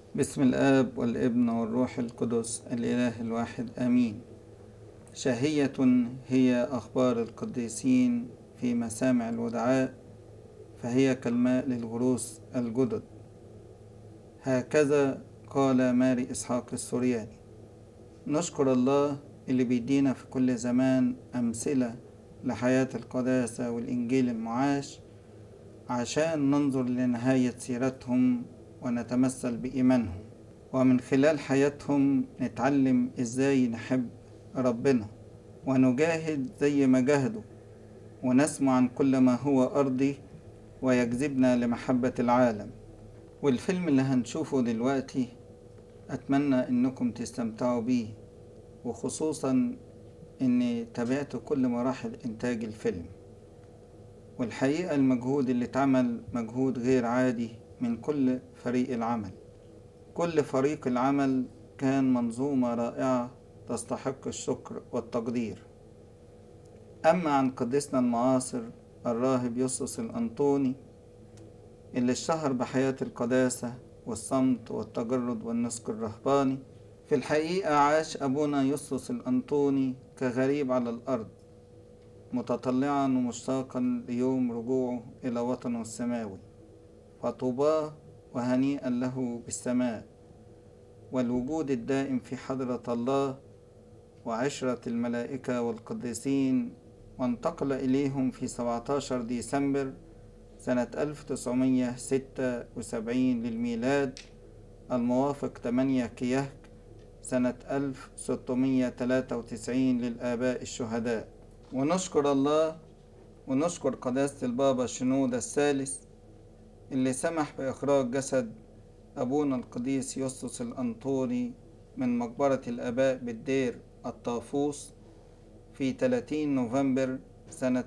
بسم الآب والابن والروح القدس الإله الواحد آمين شهية هي أخبار القديسين في مسامع الودعاء فهي كالماء للغروس الجدد هكذا قال ماري إسحاق السورياني نشكر الله اللي بيدينا في كل زمان أمثلة لحياة القداسة والإنجيل المعاش عشان ننظر لنهاية سيرتهم ونتمثل بإيمانهم ومن خلال حياتهم نتعلم إزاي نحب ربنا ونجاهد زي ما جاهدوا ونسمع عن كل ما هو أرضي ويجذبنا لمحبة العالم والفيلم اللي هنشوفه دلوقتي أتمنى إنكم تستمتعوا بيه وخصوصا إني تابعت كل مراحل إنتاج الفيلم والحقيقة المجهود اللي اتعمل مجهود غير عادي من كل فريق العمل كل فريق العمل كان منظومة رائعة تستحق الشكر والتقدير أما عن قديسنا المعاصر الراهب يوسوس الأنطوني اللي اشتهر بحياة القداسة والصمت والتجرد والنسك الرهباني في الحقيقة عاش أبونا يوسوس الأنطوني كغريب على الأرض متطلعا ومشتاقا ليوم رجوعه إلى وطنه السماوي فطوباه وهنيئا له بالسماء والوجود الدائم في حضرة الله وعشرة الملائكة والقديسين وانتقل إليهم في 17 ديسمبر سنة 1976 للميلاد الموافق 8 كيهك سنة 1693 للآباء الشهداء ونشكر الله ونشكر قداسة البابا شنودة الثالث اللي سمح بإخراج جسد أبونا القديس يوسوس الأنطوني من مقبرة الآباء بالدير الطافوس في 30 نوفمبر سنة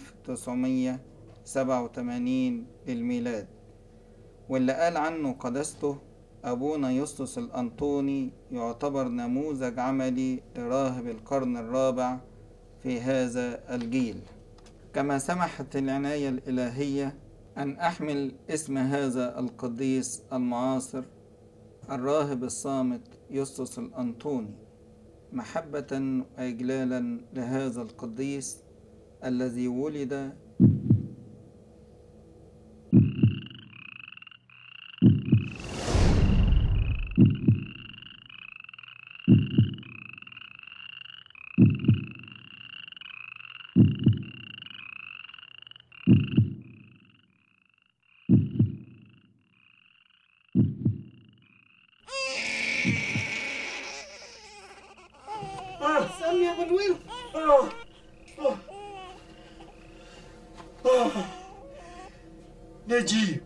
1987 للميلاد واللي قال عنه قداسته أبونا يوسوس الأنطوني يعتبر نموذج عملي لراهب القرن الرابع في هذا الجيل كما سمحت العناية الإلهية أن أحمل اسم هذا القديس المعاصر الراهب الصامت يوسوس الأنطوني محبة وإجلالا لهذا القديس الذي ولد سامي يا بنويل نجيب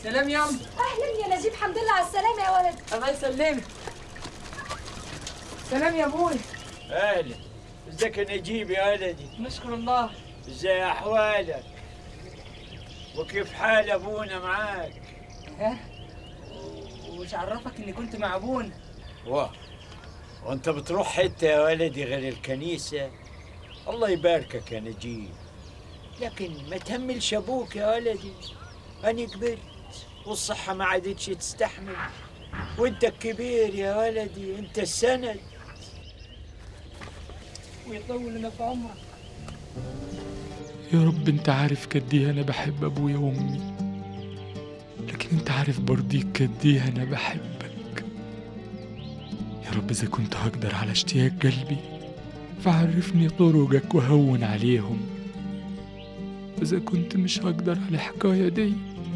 سلام يا عم اهلا يا نجيب حمد لله على السلامه يا ولد الله يسلمك سلام يا ابوي اهلا ازيك يا نجيب يا ولدي نشكر الله ازاي احوالك وكيف حال ابونا معاك ها وش عرفك اني كنت مع ابونا واه وانت بتروح حته يا ولدي غير الكنيسه الله يباركك يا نجيب لكن ما تهملش ابوك يا ولدي انا كبرت والصحه ما عادتش تستحمل وانت الكبير يا ولدي انت السند ويطول لنا في عمرك يا رب انت عارف قد ايه انا بحب ابويا وامي لكن انت عارف برضيك قد ايه انا بحبك يا رب اذا كنت هقدر على اشتياق قلبي فعرفني طرقك وهون عليهم واذا كنت مش هقدر على الحكايه دي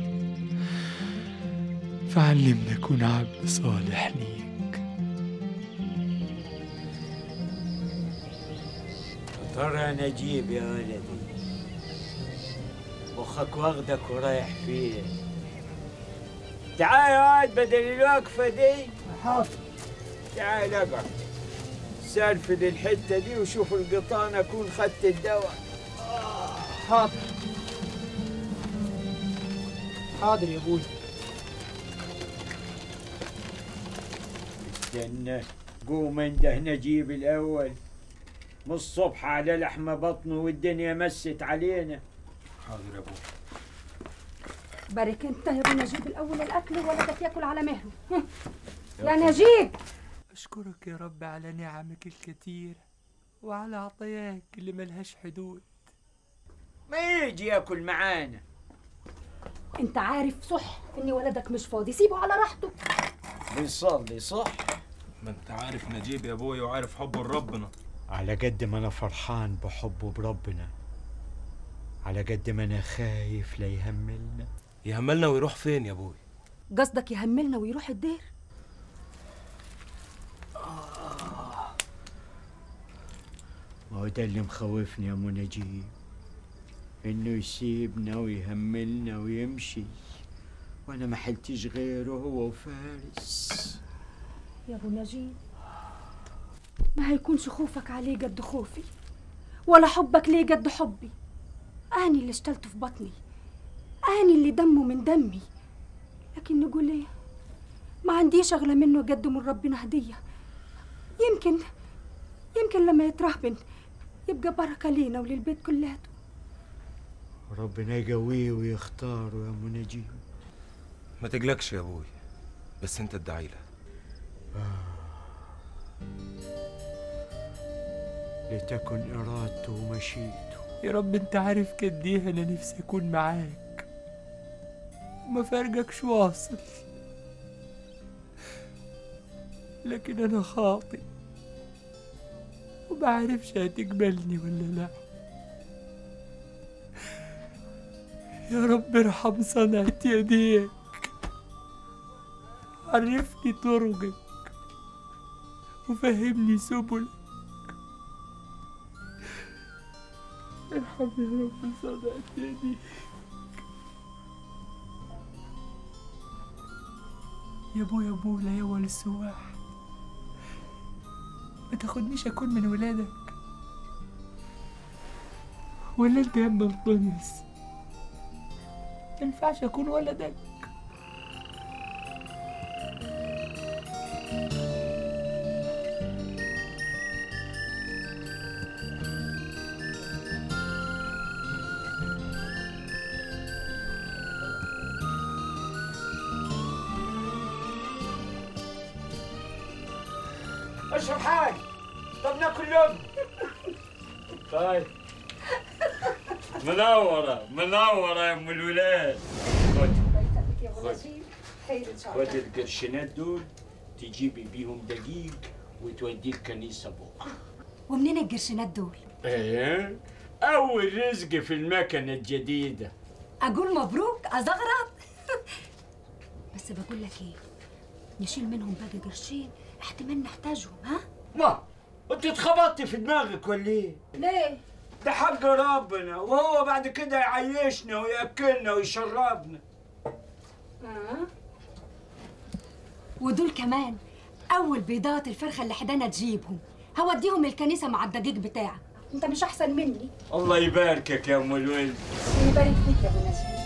فعلمني اكون عبد صالح ليك ترى يا نجيب يا ولدي مخك واخدك ورايح فين تعال اقعد بدل الوقفة دي حاضر تعال اقعد سرفد الحتة دي وشوف القطان اكون خدت الدواء حاضر حاضر يا ابوي استنى قوم انده نجيب الاول من الصبح على لحمة بطنه والدنيا مست علينا حاضر يا ابويا بارك انت يا ابو نجيب الاول الاكل ولدك ياكل على مهله هم. يا نجيب أشكرك يا رب على نعمك الكثيرة وعلى عطاياك اللي ملهاش حدود ما يجي ياكل معانا انت عارف صح ان ولدك مش فاضي سيبه على راحته بيصلي صح ما انت عارف نجيب يا ابويا وعارف حبه لربنا على قد ما انا فرحان بحبه بربنا على قد ما انا خايف لا يهملنا يهملنا ويروح فين يا ابويا قصدك يهملنا ويروح الدير ما هو ده اللي مخوفني يا ام نجيب انه يسيبنا ويهملنا ويمشي وانا ما حلتش غيره هو وفارس يا ابو نجيب ما هيكونش خوفك عليه قد خوفي ولا حبك ليه قد حبي اني اللي اشتلته في بطني اني اللي دمه من دمي لكن نقول ايه ما عنديش اغلى منه قد من ربنا هديه يمكن يمكن لما يترهبن يبقى بركه لينا وللبيت كلياته ربنا يقويه ويختاره يا ام نجيب ما تقلقش يا ابويا بس انت ادعي له لتكن ارادته ومشيئته يا رب انت عارف قد ايه انا نفسي اكون معاك وما فارقكش واصل لكن انا خاطئ وبعرفش هتقبلني ولا لا يا رب ارحم صنعة يديك عرفني طرقك وفهمني سبلك ارحم يا رب صنعة يديك يا ابو يا ابو لا يا السواح ما تاخدنيش اكون من ولادك ولا انت يا ابن الطنس ما ينفعش اكون ولدك اشرب حاجه طب ناكل لقمه طيب منورة منورة يا ام الولاد خد يا ابو نجيب خير ان شاء خد القرشينات دول تجيبي بيهم دقيق وتوديه الكنيسة بكرة ومنين القرشينات دول ايه أول رزق في المكنة الجديدة اقول مبروك ازغرط بس بقول لك ايه نشيل منهم باقي قرشين احتمال نحتاجهم ها ما انت اتخبطتي في دماغك ولا ايه؟ ليه ده حق ربنا وهو بعد كده يعيشنا وياكلنا ويشربنا آه. ودول كمان اول بيضات الفرخه اللي حدانا تجيبهم هوديهم الكنيسه مع الدقيق بتاعك انت مش احسن مني الله يباركك يا ام الولد يبارك فيك يا ابو نجيب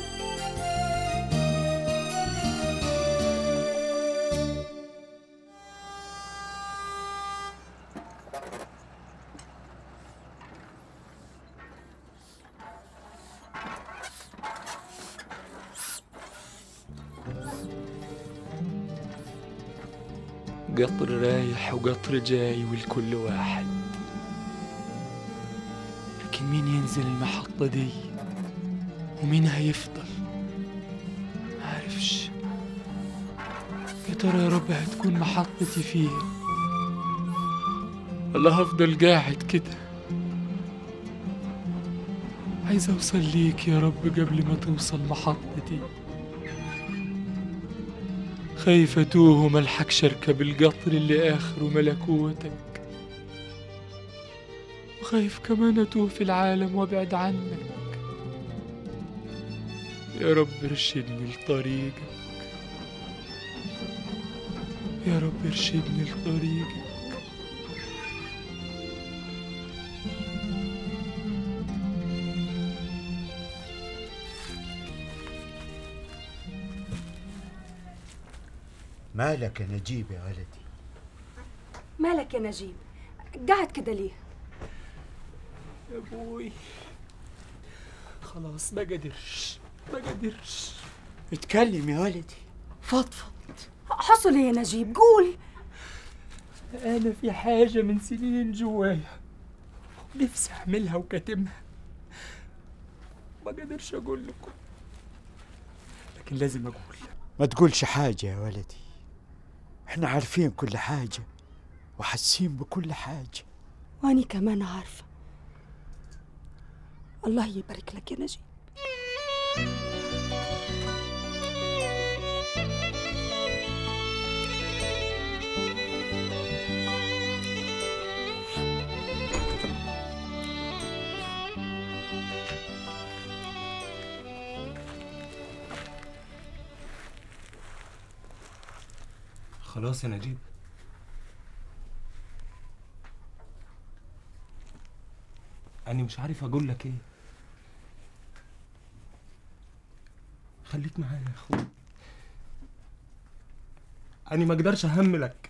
قطر رايح وقطر جاي والكل واحد لكن مين ينزل المحطة دي ومين هيفضل عارفش يا ترى يا رب هتكون محطتي فين ولا هفضل قاعد كده عايز اوصل ليك يا رب قبل ما توصل محطتي خايف اتوه وملحقش اركب القطر اللي اخره ملكوتك وخايف كمان اتوه في العالم وابعد عنك يا رب ارشدني لطريقك يا رب ارشدني لطريقك مالك يا نجيب يا ولدي مالك يا نجيب قاعد كده ليه يا ابوي خلاص ما قدرش ما قدرش اتكلم يا ولدي فضفض حصل ايه يا نجيب قول انا في حاجة من سنين جوايا نفسي اعملها وكاتمها ما قدرش اقول لكم لكن لازم اقول ما تقولش حاجة يا ولدي احنا عارفين كل حاجة وحاسين بكل حاجة واني كمان عارفه الله يبارك لك يا نجيب خلاص يا نجيب أنا مش عارف أقول لك إيه خليك معايا يا أخوي أنا ما أقدرش أهملك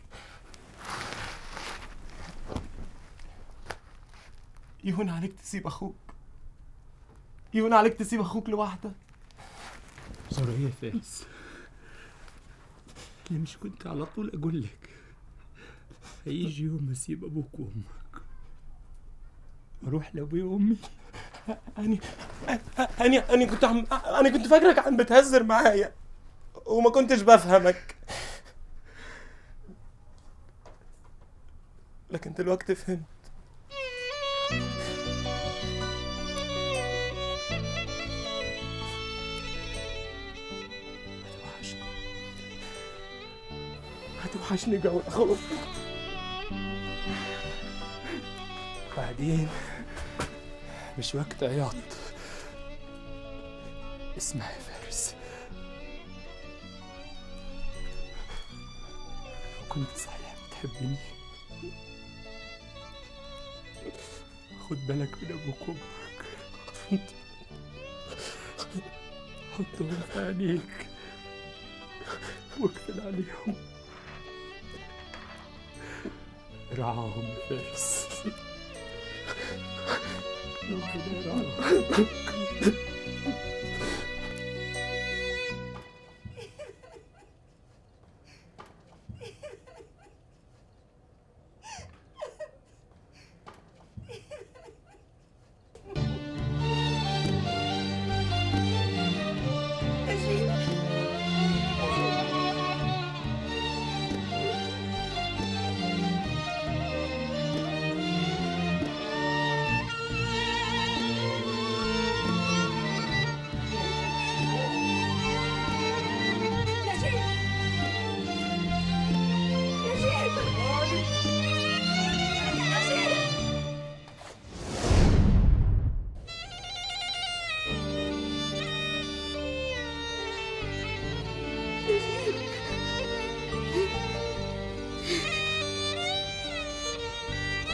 يهون عليك تسيب أخوك يهون عليك تسيب أخوك لوحدك سوري يا فارس انا مش كنت على طول اقول لك هيجي يوم اسيب ابوك وامك اروح لابوي وامي أنا أنا أنا كنت عم أنا كنت فاكرك عم بتهزر معايا وما كنتش بفهمك لكن دلوقتي فهمت هتوحشني هتوحشني جو الأخوة بعدين مش وقت عياط اسمع يا فارس لو كنت صحيح بتحبني خد بالك من ابوك وامك حطهم في عينيك واقفل عليهم رعاهم يا فارس ربنا يرعاهم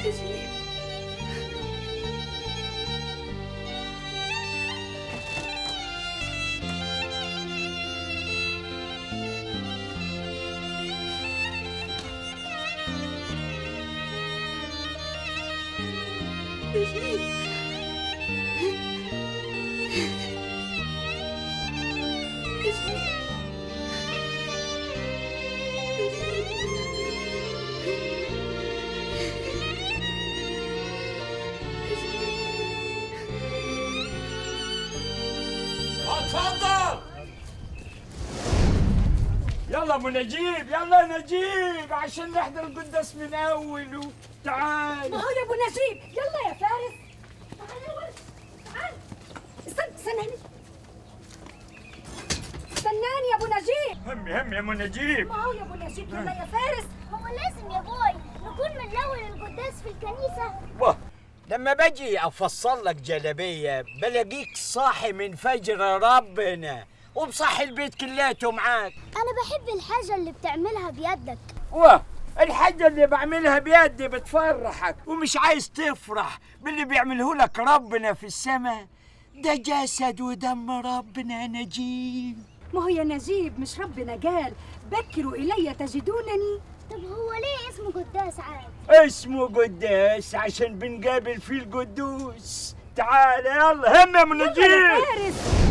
نجيب نجيب نجيب اتفضل يلا ابو نجيب يلا نجيب عشان نحضر القداس من اوله تعال ما هو يا ابو نجيب يلا يا فارس تعال يا ولد تعال استنى استنى هنا استناني يا ابو نجيب همي همي يا ابو نجيب ما هو يا ابو نجيب يلا يا فارس هو لازم يا بوي نكون من الاول القداس في الكنيسه واه لما باجي افصل لك جلبيه بلاقيك صاحي من فجر ربنا ومصحي البيت كلاته معاك انا بحب الحاجه اللي بتعملها بيدك واه الحاجة اللي بعملها بيدي بتفرحك ومش عايز تفرح باللي بيعمله لك ربنا في السماء ده جسد ودم ربنا يا نجيب ما هو يا نجيب مش ربنا قال بكروا الي تجدونني طب هو ليه اسمه قداس عاد اسمه قداس عشان بنقابل فيه القدوس تعال يلا هم يا أبو يا نجيب فارس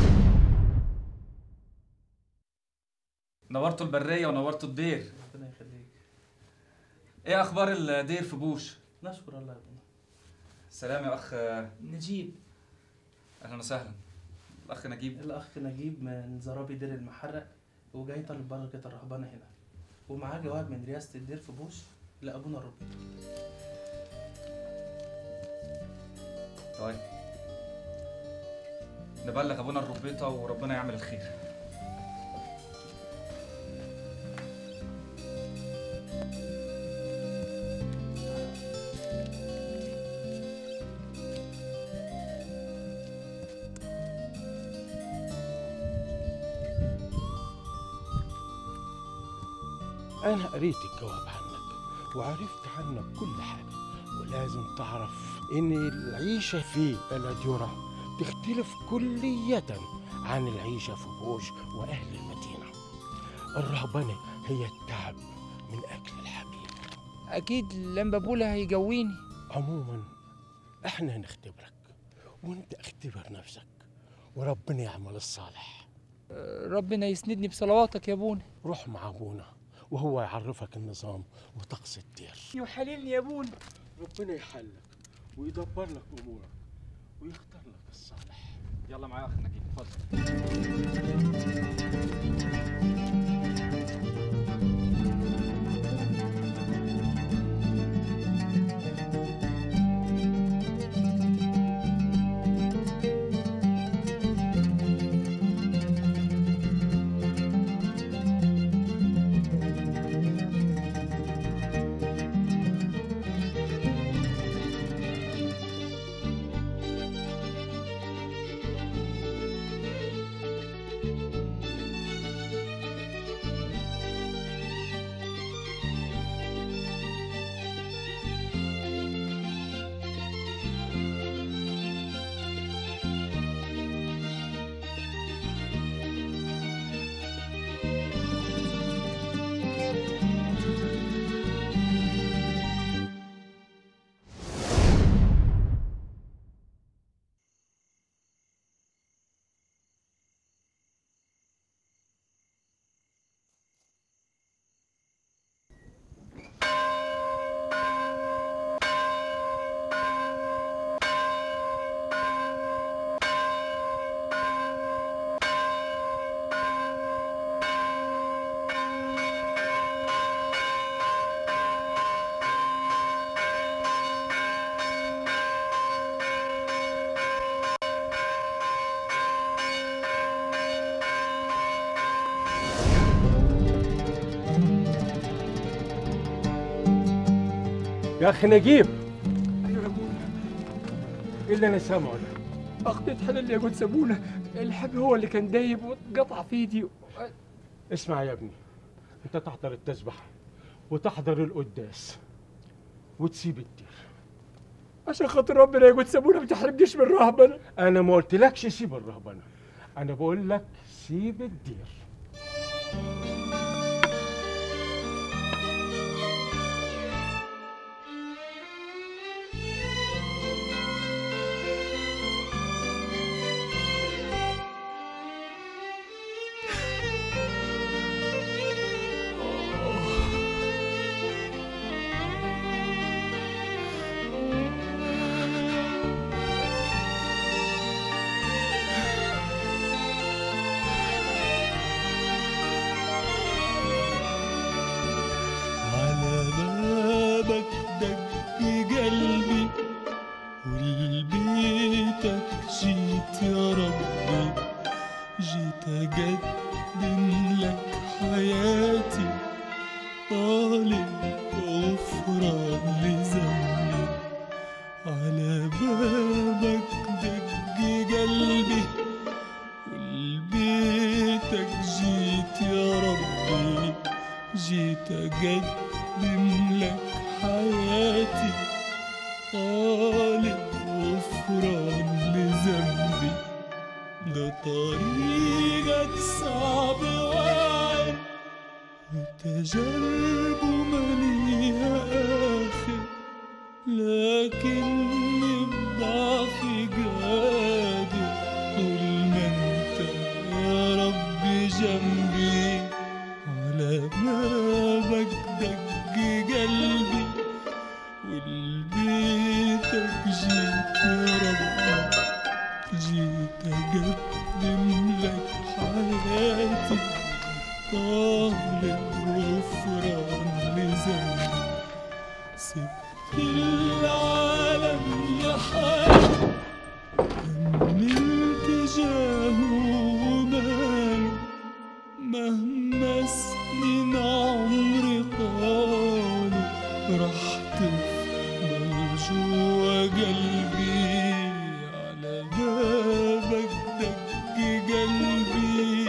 نورتوا البرية ونورتوا الدير ربنا يخليك ايه اخبار الدير في بوش نشكر الله يا ابونا سلام يا اخ نجيب اهلا وسهلا الاخ نجيب الاخ نجيب من زرابي دير المحرق وجاي طالب بركه الرهبانه هنا ومعاه جواب من رئاسه الدير في بوش لابونا الربيط طيب نبلغ ابونا الربيطة وربنا يعمل الخير أنا قريت الجواب عنك وعرفت عنك كل حاجة ولازم تعرف إن العيشة في الأديرة تختلف كلية عن العيشة في بوش وأهل المدينة الرهبنة هي التعب من أكل الحبيب اكيد لما بقولها هيجويني عموما احنا هنختبرك وانت اختبر نفسك وربنا يعمل الصالح ربنا يسندني بصلواتك يا ابونا روح مع ابونا وهو يعرفك النظام وطقس الدير يحللني يا ابونا ربنا يحلك ويدبر لك امورك ويختار لك الصالح يلا معايا يا اخ نجيب اتفضل يا اخي نجيب ايه اللي انا سامعه ده اخطيت حلال يا جود سابونا الحبل هو اللي كان دايب واتقطع في ايدي اسمع يا ابني انت تحضر التسبح وتحضر القداس وتسيب الدير عشان خاطر ربنا يا قدس ابونا ما تحرمنيش من الرهبنه انا ما قلتلكش سيب الرهبنه انا بقول لك سيب الدير على بابك دق قلبي ولبيتك جيت يا ربي جيت أقدم لك حياتي طالب غفران لذنبي على بابك دق قلبي ولبيتك جيت يا ربي جيت أقدم لك حياتي طالب غفران لذنبي ده طريقك صعب وعين وتجاربه مليها آخر لكني بضعفي قادر طول ما انت يا ربي جنبي على بابك دق قلبي ولبيتك جيت يا ربي جيت أقدم لك حياتي طالب غفران لذنبي سبت العالم يحارب هملت جاهه وماله مهما سنين عمري طالوا راح تفضل جوا قلبي على بابك دق قلبي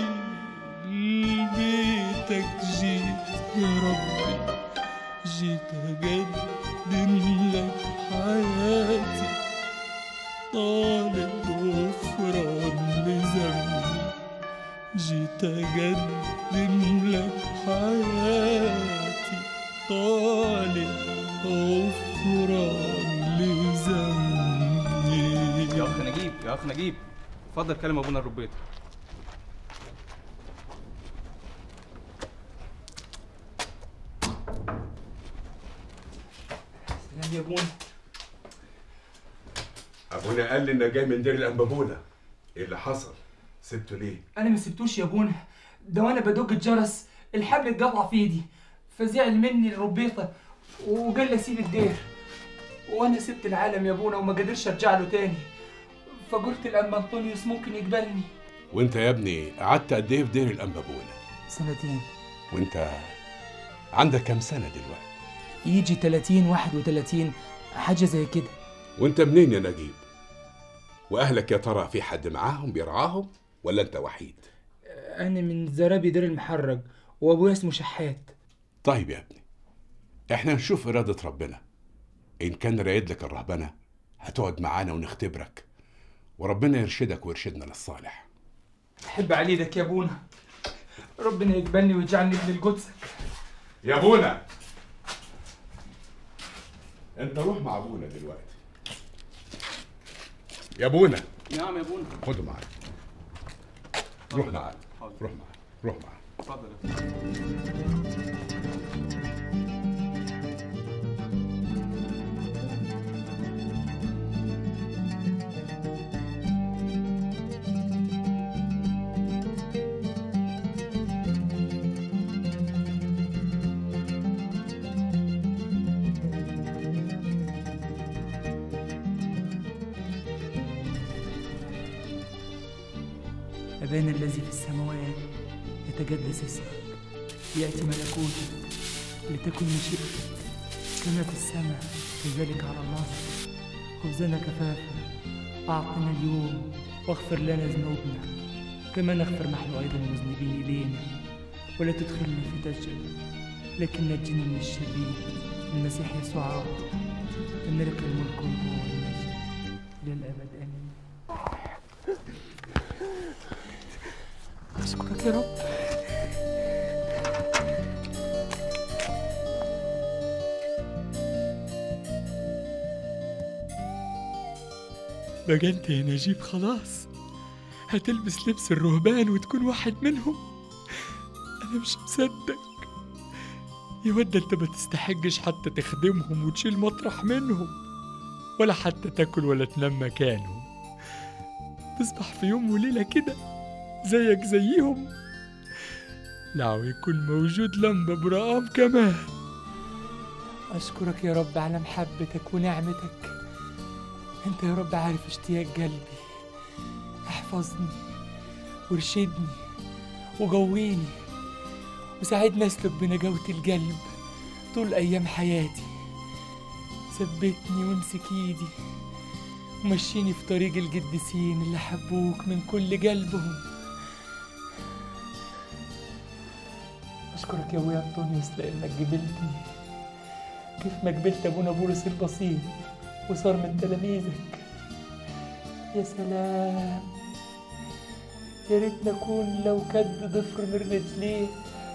لبيتك جيت يا ربي جيت أقدم لك حياتي طالب غفران لذنبي جيت أقدم لك حياتي طالب غفران لذنبي يا اخ نجيب يا اخ نجيب اتفضل كلم ابونا الربيطه سلام يا ابونا ابونا قال لي انك جاي من دير الانبابوله ايه اللي حصل سبته ليه انا ما سبتوش يا ابونا ده وانا بدق الجرس الحبل اتقطع في ايدي فزعل مني الربيطه وقال لي اسيب الدير وانا سبت العالم يا ابونا وما قدرش ارجع له تاني فقلت لأما انطونيوس ممكن يقبلني وانت يا ابني قعدت قد ايه في دير الانبابوله سنتين وانت عندك كام سنه دلوقتي يجي 30 31 حاجه زي كده وانت منين يا نجيب واهلك يا ترى في حد معاهم بيرعاهم ولا انت وحيد انا من زرابي دير المحرج وابويا اسمه شحات طيب يا ابني احنا نشوف اراده ربنا ان كان رايد لك الرهبنه هتقعد معانا ونختبرك وربنا يرشدك ويرشدنا للصالح احب عليدك يا ابونا ربنا يقبلني ويجعلني ابن القدس يا ابونا انت روح مع ابونا دلوقتي يا ابونا نعم يا ابونا خده معاك روح معاك روح معاك روح معاك اتفضل يا ابونا. أبانا الذي في السماوات يتقدس اسمك يأتي ملكوتك لتكن مشيئتك كما في السماء كذلك على الأرض خبزنا كفافا أعطنا اليوم واغفر لنا ذنوبنا كما نغفر نحن أيضا المذنبين إلينا ولا تدخلنا في تجربة لكن نجنا من الشرير المسيح يسوع عبد إن لك الملك والقوة والمجد للأبد آمين أشكرك يا رب بقى انت يا نجيب خلاص هتلبس لبس الرهبان وتكون واحد منهم انا مش مصدق يا ود انت ما تستحقش حتى تخدمهم وتشيل مطرح منهم ولا حتى تاكل ولا تنام مكانهم تصبح في يوم وليلة كده زيك زيهم لو يكون موجود لمبة برقام كمان أشكرك يا رب على محبتك ونعمتك أنت يا رب عارف اشتياق قلبي احفظني وارشدني وقويني وساعدني أسلك بنجاوة القلب طول أيام حياتي ثبتني وامسك ايدي ومشيني في طريق القديسين اللي حبوك من كل قلبهم أشكرك يا أبويا أنطونيوس لأنك قبلتني كيف ما قبلت أبونا بولس البسيط وصار من تلاميذك يا سلام يا ريت نكون لو كد ضفر من رجليه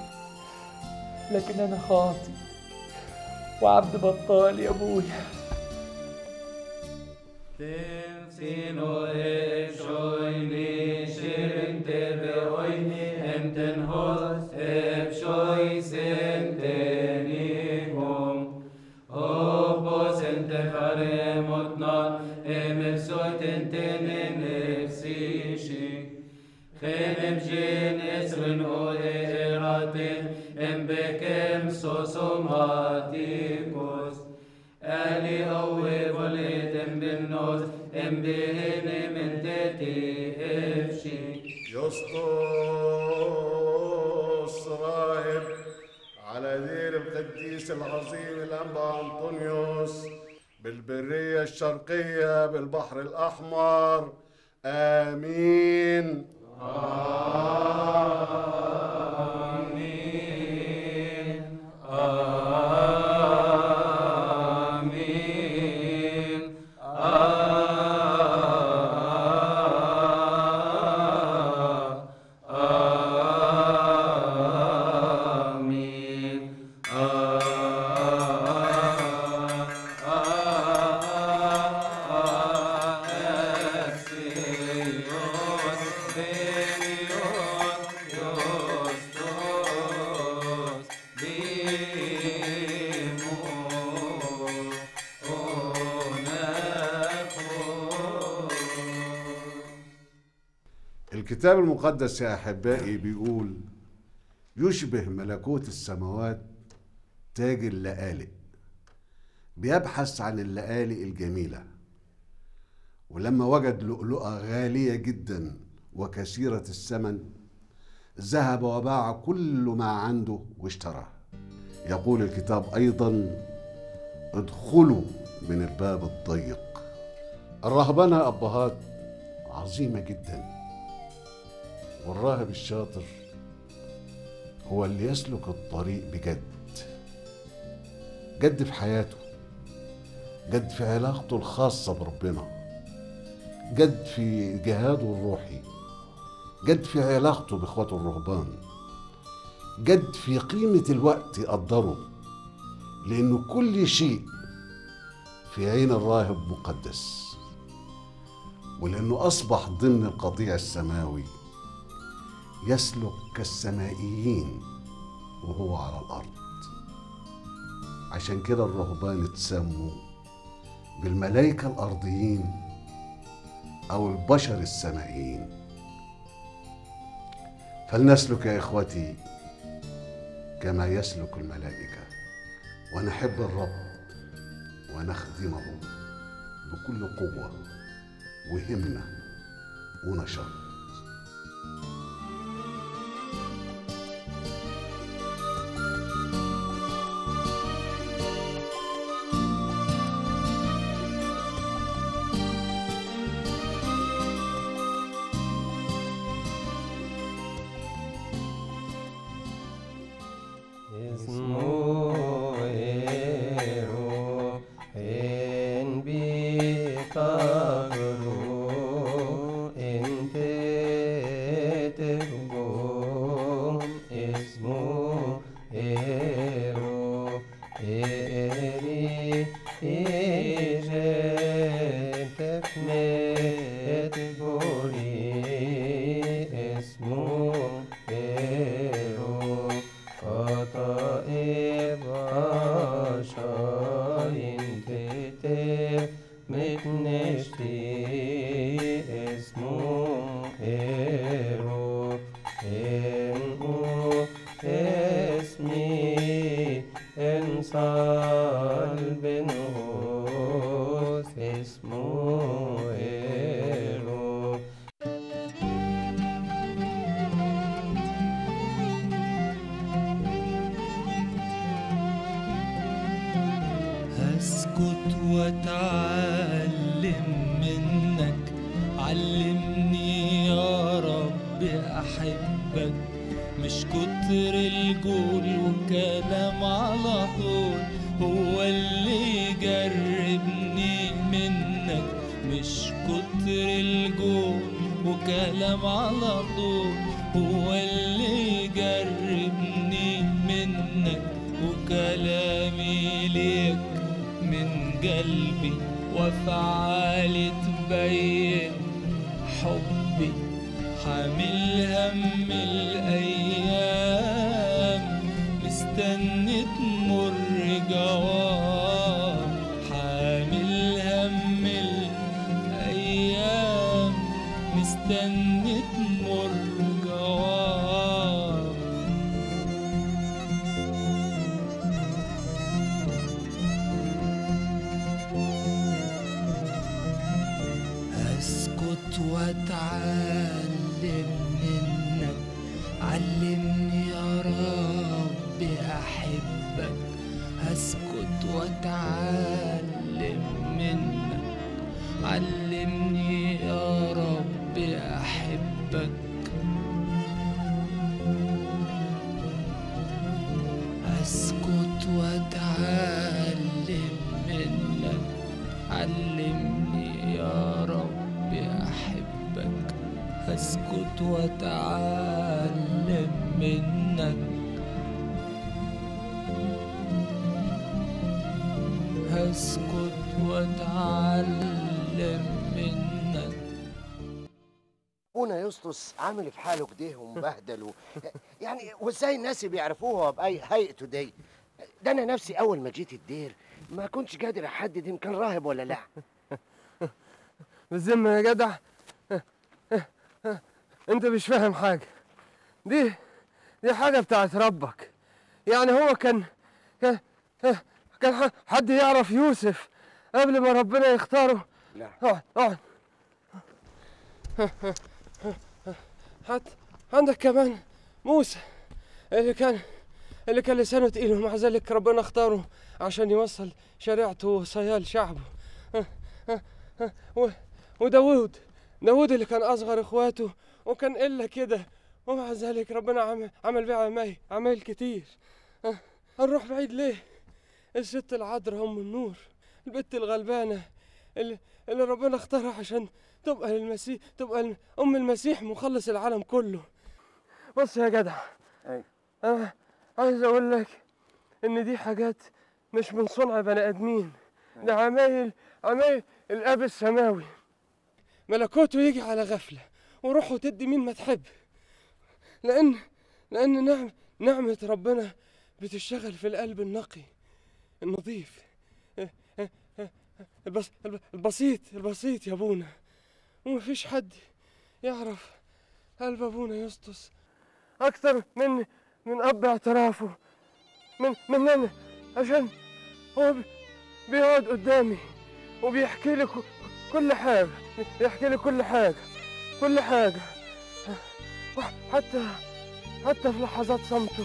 لكن أنا خاطي وعبد بطال يا أبويا Sino e shoyni shirin tebe oyni enten hos eb shoy senteni hom Obos ente fare motna em efsoit entene nefsishi Chelem jin esrin o eratin em bekem sosomatikos Ali أوي وليد بالنوز ام بهن من تتي افشي يسطس راهب على دير القديس العظيم الأنبا أنطونيوس بالبرية الشرقية بالبحر الأحمر آمين آمين آمين آمين الكتاب المقدس يا أحبائي بيقول يشبه ملكوت السماوات تاج اللآلئ بيبحث عن اللآلئ الجميلة ولما وجد لؤلؤة غالية جدا وكثيرة الثمن ذهب وباع كل ما عنده واشتراه يقول الكتاب أيضا ادخلوا من الباب الضيق الرهبنة أبهات عظيمة جدا والراهب الشاطر هو اللي يسلك الطريق بجد جد في حياته جد في علاقته الخاصة بربنا جد في جهاده الروحي جد في علاقته بإخواته الرهبان جد في قيمة الوقت يقدره لأنه كل شيء في عين الراهب مقدس ولأنه أصبح ضمن القطيع السماوي يسلك كالسمائيين وهو على الأرض عشان كده الرهبان اتسموا بالملائكة الأرضيين أو البشر السمائيين فلنسلك يا إخوتي كما يسلك الملائكة ونحب الرب ونخدمه بكل قوة وهمة ونشاط اسمه إيرو إيري إيجن تفنت بوري اسمه إيرو خطائب عشاين تتف متنشتي اسمه إيرو إنه اسمي إنصال بن غوث اسمه إيرو هسكت واتعلم منك علمني يا رب احبك مش كتر الجول وكلام على طول هو اللي جربني منك مش كتر الجول وكلام على طول هو اللي جربني منك وكلامي ليك من قلبي وافعالي تبين حبي حامل هم الايام مستني تمر جواب حامل هم الايام مستني تمر جواب اسكت واتعلم منك علمني يا رب احبك هسكت واتعلم منك علمني يا رب احبك اسكت واتعلم منك علمني يا رب احبك اسكت واتعلم منك هسكت واتعلم منك ابونا يسطس عامل في حاله كده ومبهدل و... يعني وازاي الناس بيعرفوها باي هيئته دي ده انا نفسي اول ما جيت الدير ما كنتش قادر احدد ان كان راهب ولا لا بالذمة يا جدع انت مش فاهم حاجة دي دي حاجة بتاعت ربك يعني هو كان كان كان ح- حد يعرف يوسف قبل ما ربنا يختاره لا اقعد اقعد حد عندك كمان موسى اللي كان اللي كان لسانه تقيل ومع ذلك ربنا اختاره عشان يوصل شريعته وصيال شعبه و- وداوود داوود اللي كان اصغر اخواته وكان الا كده ومع ذلك ربنا عمل عمل بيه عمايل عمايل كتير أه، هنروح بعيد ليه الست العذراء ام النور البت الغلبانه اللي, اللي ربنا اختارها عشان تبقى المسيح تبقى الم- ام المسيح مخلص العالم كله بص يا جدع انا عايز اقول لك ان دي حاجات مش من صنع بني ادمين ده عمايل عمايل الاب السماوي ملكوته يجي على غفله وروحه تدي مين ما تحب لان لان نعم نعمه ربنا بتشتغل في القلب النقي النظيف البس الب- البسيط البسيط يا ابونا ومفيش حد يعرف قلب ابونا يسطس اكتر من من اب اعترافه من مننا عشان هو بي- بيقعد قدامي وبيحكي لي ك- كل حاجه يحكي لي كل حاجه كل حاجه حتى حتى في لحظات صمته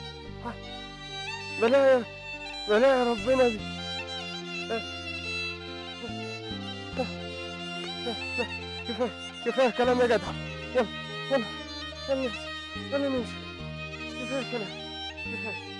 بلاقي بلاقي ربنا بي... كفايه كفايه كلام يا جدع يلا يلا يلا يلا نمشي كفايه كلام كفايه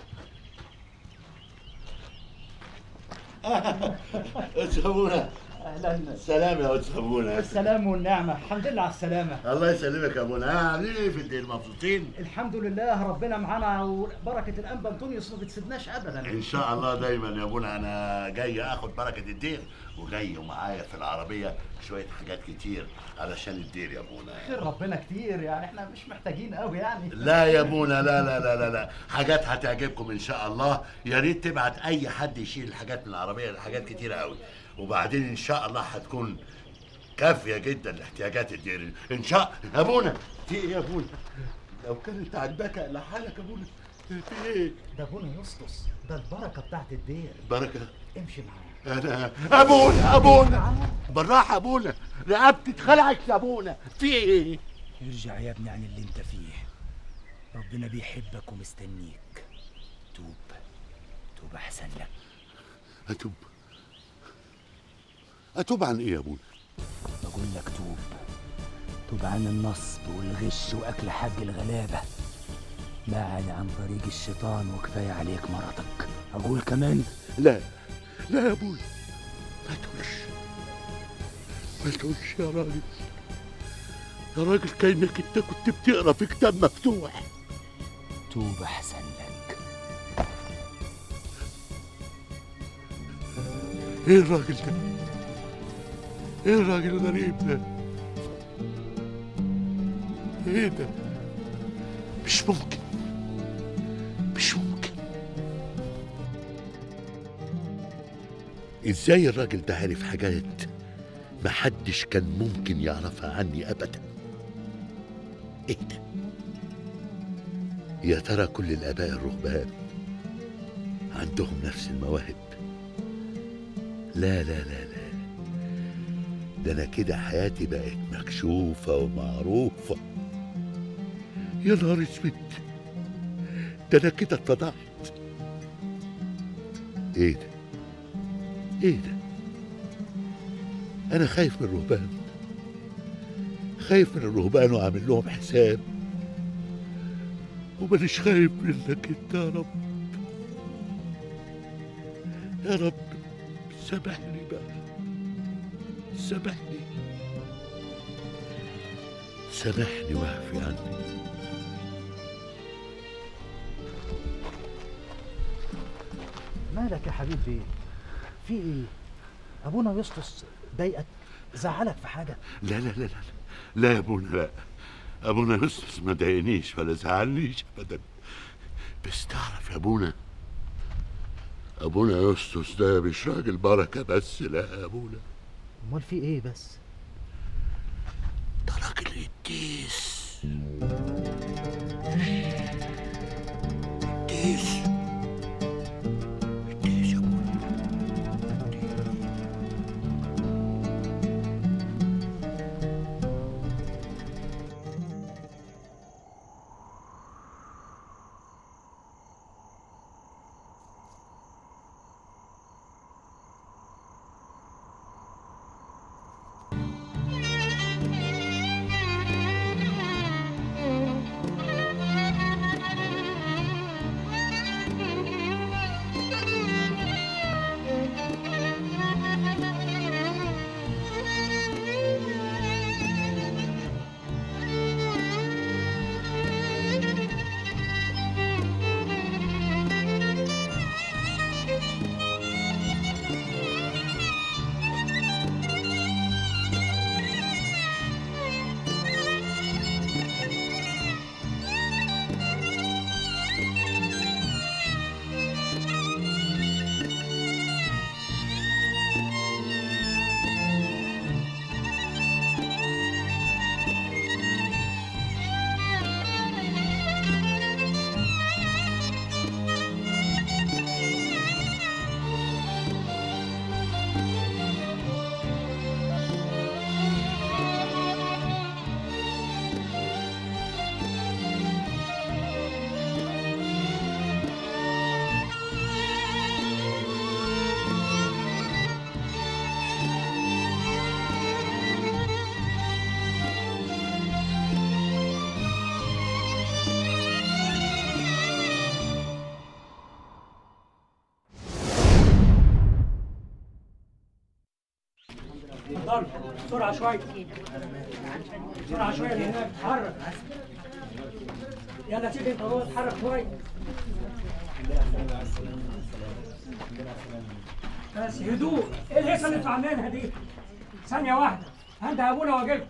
سابونا اهلا سلام يا استاذ ابونا السلام والنعمه الحمد لله على السلامه الله يسلمك يا ابونا ها عاملين ايه في الدين مبسوطين الحمد لله ربنا معانا وبركه الانبا انطونيوس ما بتسيبناش ابدا ان شاء الله دايما يا ابونا انا جاي اخد بركه الدير وجاي ومعايا في العربيه شويه حاجات كتير علشان الدير يا ابونا خير ربنا كتير يعني احنا مش محتاجين قوي يعني لا يا ابونا لا لا لا لا لا حاجات هتعجبكم ان شاء الله يا ريت تبعت اي حد يشيل الحاجات من العربيه حاجات كتيره قوي وبعدين ان شاء الله هتكون كافيه جدا لاحتياجات الدير ان شاء يا ابونا في ايه يا ابونا لو كانت عاجباك اقلع حالك يا ابونا في ايه ده ابونا يسطس ده البركه بتاعت الدير بركه امشي معايا انا ابونا ابونا بالراحه ابونا رقبتي اتخلعت يا ابونا في ايه ارجع يا ابني عن اللي انت فيه ربنا بيحبك ومستنيك توب توب احسن لك اتوب اتوب عن ايه يا ابونا بقول لك توب توب عن النصب والغش واكل حق الغلابه بعد عن طريق الشيطان وكفايه عليك مرضك اقول كمان لا لا يا ابونا ما تقولش ما تقولش يا راجل يا راجل كانك انت كنت بتقرا في كتاب مفتوح توب احسن لك ايه الراجل ده ايه الراجل الغريب ده ايه ده مش ممكن مش ممكن ازاي الراجل ده عارف حاجات محدش كان ممكن يعرفها عني ابدا ايه ده يا ترى كل الاباء الرهبان عندهم نفس المواهب لا لا لا لا ده انا كده حياتي بقت مكشوفة ومعروفة يا نهار اسود ده انا كده اتفضحت ايه ده ايه ده انا خايف من الرهبان خايف من الرهبان وعامل لهم حساب ومانيش خايف منك انت يا رب يا رب سامحني بقى سامحني سامحني واعفي عني مالك يا حبيبي في ايه ابونا يسطس ضايقك زعلك في حاجه لا لا لا لا لا يا ابونا لا ابونا يسطس ما ضايقنيش ولا زعلنيش ابدا بس تعرف يا ابونا ابونا يسطس ده مش راجل بركه بس لا يا ابونا امال في ايه بس ده راجل قديس قديس قديس يا ابونا اتفضلوا بسرعه شويه بسرعه شويه اللي هناك اتحرك يلا سيدي انت هو اتحرك شويه بس هدوء ايه الهيصه اللي انتوا عاملينها دي ثانيه واحده هندى ابونا واجيلكم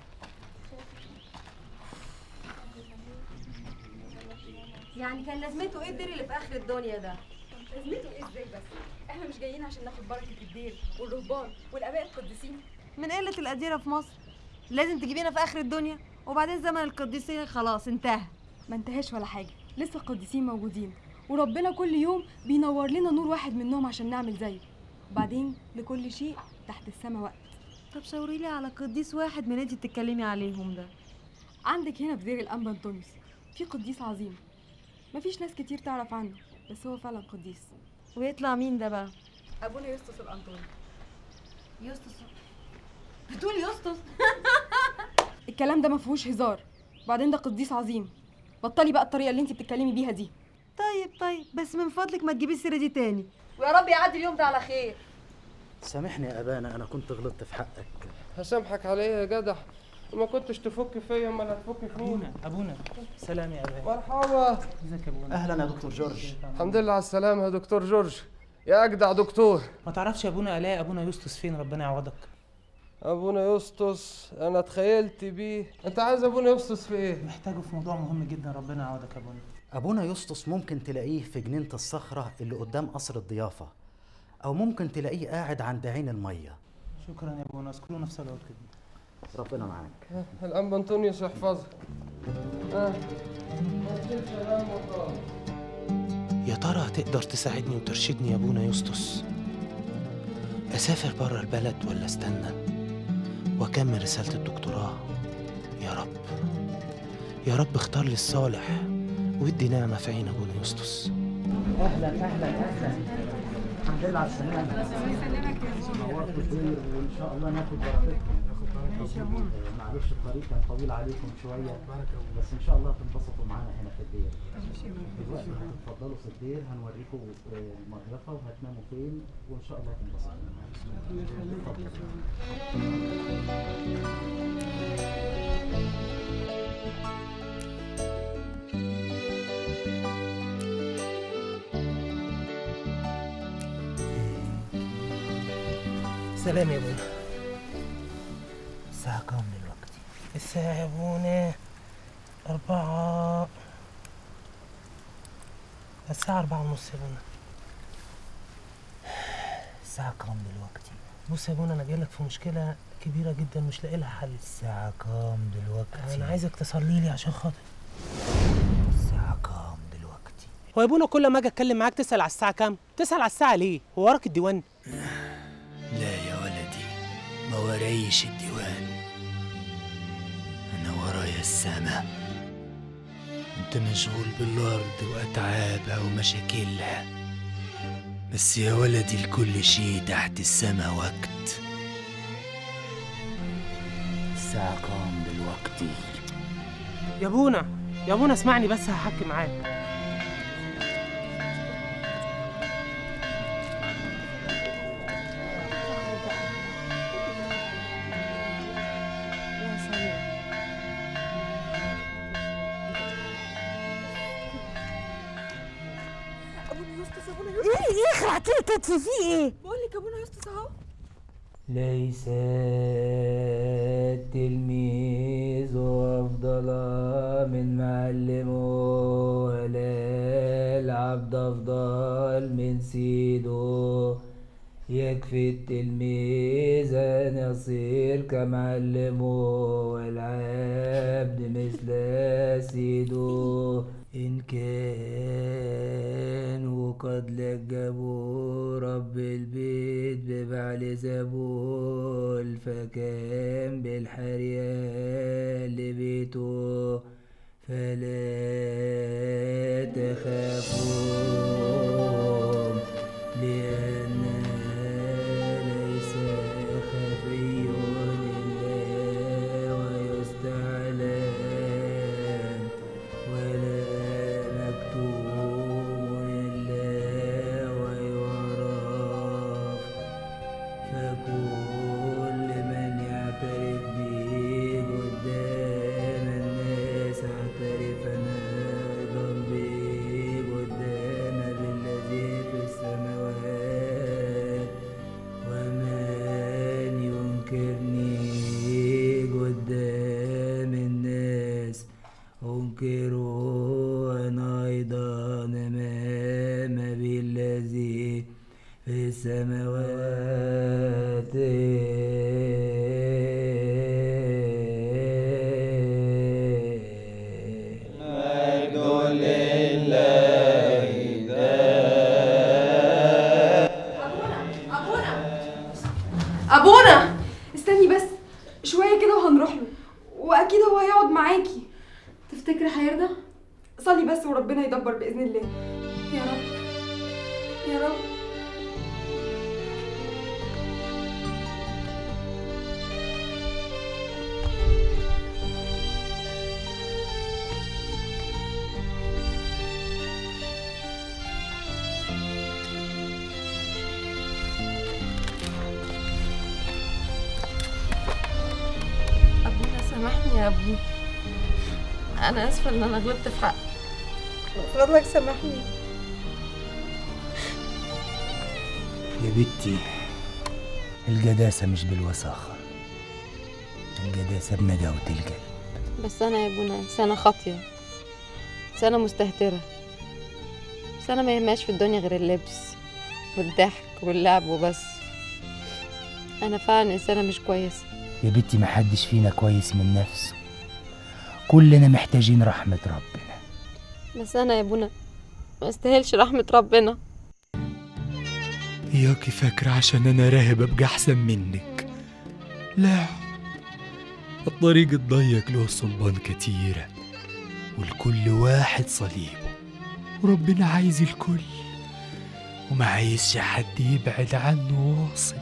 يعني كان لازمته ايه الدير اللي في اخر الدنيا ده لازمته ايه ازاي بس احنا مش جايين عشان ناخد بركه الدير والرهبان والاباء القديسين من قله الاديره في مصر لازم تجيبينا في اخر الدنيا وبعدين زمن القديسين خلاص انتهى ما انتهاش ولا حاجه لسه القديسين موجودين وربنا كل يوم بينور لنا نور واحد منهم عشان نعمل زيه وبعدين لكل شيء تحت السماء وقت طب شاوري لي على قديس واحد من اللي انت بتتكلمي عليهم ده عندك هنا في دير الانبا انطونيوس في قديس عظيم مفيش ناس كتير تعرف عنه بس هو فعلا قديس ويطلع مين ده بقى ابونا يسطس الانطوني يسطس بتقول يسطس الكلام ده ما فيهوش هزار وبعدين ده قديس عظيم بطلي بقى الطريقه اللي انت بتتكلمي بيها دي طيب طيب بس من فضلك ما تجيبي السيره دي تاني ويا رب يعدي اليوم ده على خير سامحني يا ابانا انا كنت غلطت في حقك هسامحك على ايه يا جدع وما كنتش تفك فيا امال هتفك في مين ابونا سلام يا ابانا مرحبا ازيك يا ابونا اهلا يا دكتور جورج الحمد لله على السلامه يا دكتور جورج يا اجدع دكتور ما تعرفش يا ابونا الاقي ابونا يسطس فين ربنا يعوضك ابونا يسطس انا اتخيلت بيه انت عايز ابونا يسطس في ايه محتاجه في موضوع مهم جدا ربنا يعوضك يا ابونا ابونا يسطس ممكن تلاقيه في جنينه الصخره اللي قدام قصر الضيافه او ممكن تلاقيه قاعد عند عين الميه شكرا يا ابونا اذكروا نفس الوقت كده ربنا معاك الانبا انطونيوس يحفظك ها ما تشيلش هم خالص يا ترى هتقدر تساعدني وترشدني يا ابونا يسطس اسافر بره البلد ولا استنى واكمل رساله الدكتوراه يا رب يا رب اختار لي الصالح وادي نعمه في عين ابونا يسطس اهلا اهلا اهلا الحمد لله على السلامه نورتوا الدير وان شاء الله ناخد بركتكم معلش الطريق كان طويل عليكم شويه بس ان شاء الله تنبسطوا معانا هنا في الدير دلوقتي هتتفضلوا في الدير هنوريكم آه، المضيفه وهتناموا فين وان شاء الله تنبسطوا سلام يا ابونا الساعة كام دلوقتي؟ الساعة يا ابونا أربعة الساعة أربعة ونص يا ابونا الساعة كام دلوقتي؟ بص يا ابونا أنا جايلك في مشكلة كبيرة جدا مش لاقي لها حل الساعة كام دلوقتي؟ أنا عايزك تصلي لي عشان خاطر الساعه كام دلوقتي هو يا ابونا كل ما اجي اتكلم معاك تسال على الساعه كام تسال على الساعه ليه هو وراك الديوان لا يا ولدي ما ورايش الديوان انا ورايا السما انت مشغول بالارض واتعابها ومشاكلها بس يا ولدي لكل شيء تحت السما وقت الساعة كام دلوقتي يا ابونا يا ابونا اسمعني بس هحكي معاك ابونا يسطس ابونا ايه ايه اخلع كده كتف فيه ايه بقول لك ابونا يسطس اهو ليس التلميذ أفضل من معلمه ولا العبد أفضل من سيده يكفي التلميذ أن يصير كمعلمه والعبد مثل سيده إن كانوا قد لجبوا رب البيت بفعل زبول فكان بالحرية لبيته فلا تخافوا لأن ليس خفي إلا ويستعلن ولا مكتوم إلا ويعرف فكل من واكيد هو هيقعد معاكي تفتكري هيرضى صلي بس وربنا يدبر باذن الله يا رب يا رب أبونا سامحني يا أبو أنا آسفة إن أنا غلطت في حقك فضلك سامحني يا بنتي القداسة مش بالوساخة القداسة بنداوة القلب بس أنا يا أبونا إنسانة خاطية إنسانة مستهترة إنسانة ما يهمهاش في الدنيا غير اللبس والضحك واللعب وبس أنا فعلا إنسانة مش كويسة يا بنتي محدش فينا كويس من نفسه كلنا محتاجين رحمة ربنا بس أنا يا أبونا ما استاهلش رحمة ربنا إياكي فاكرة عشان أنا راهب أبقى أحسن منك لا الطريق الضيق له صلبان كتيرة والكل واحد صليبه وربنا عايز الكل وما عايزش حد يبعد عنه واصل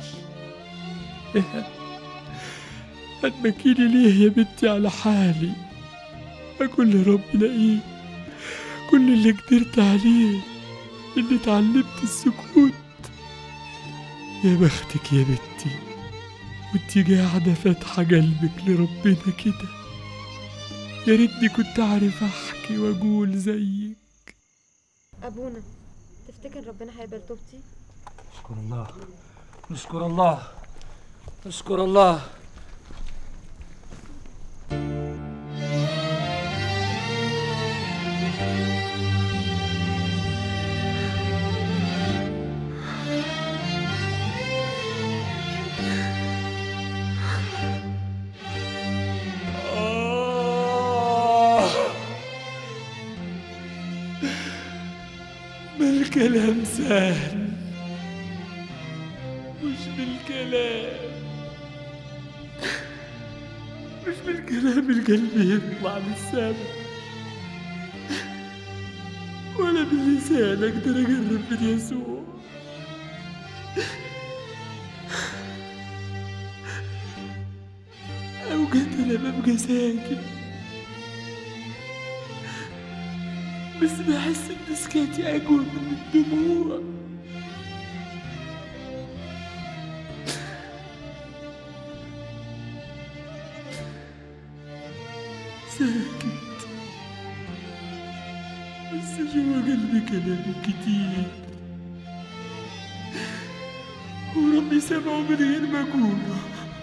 هتبكيلي ليه يا بنتي على حالي أقول لربنا إيه كل اللي قدرت عليه اللي اتعلمت السكوت يا بختك يا بنتي وانتي قاعدة فاتحة قلبك لربنا كده يا ريتني كنت أعرف أحكي وأقول زيك أبونا تفتكر ربنا هيقبل توبتي؟ نشكر الله نشكر الله نشكر الله ما الكلام سهل مش بالكلام مش بالكلام القلب يطلع للسما ولا باللسان اقدر اقرب من يسوع اوقات انا ببقى ساكت بس بحس ان سكاتي اقوى من الدموع ساكت بس جوا قلبي كلام كتير وربي سمعه من غير ما اقوله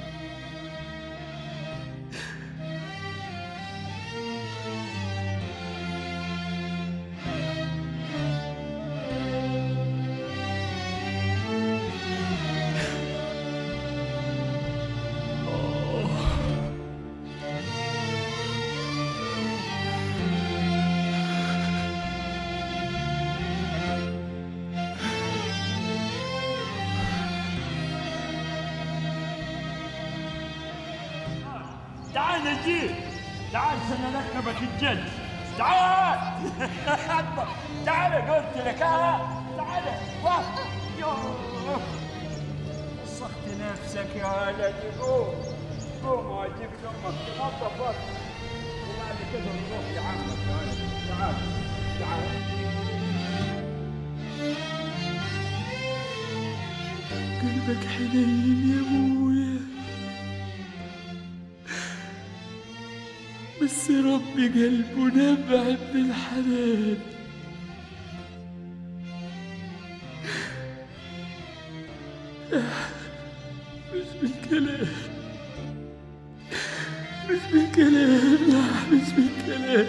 تعال نجيب تعال سنركبك الجد تعال تعال قلت لك ها تعال واه. يوه. وسخت نفسك يا ولدي قوم قوم واجيب امك تنظفك وبعد كده نروح لعمك يا ولدي تعال تعال قلبك حنين يا ابويا بس ربي قلبه نبع من الحنان مش بالكلام مش بالكلام لا مش بالكلام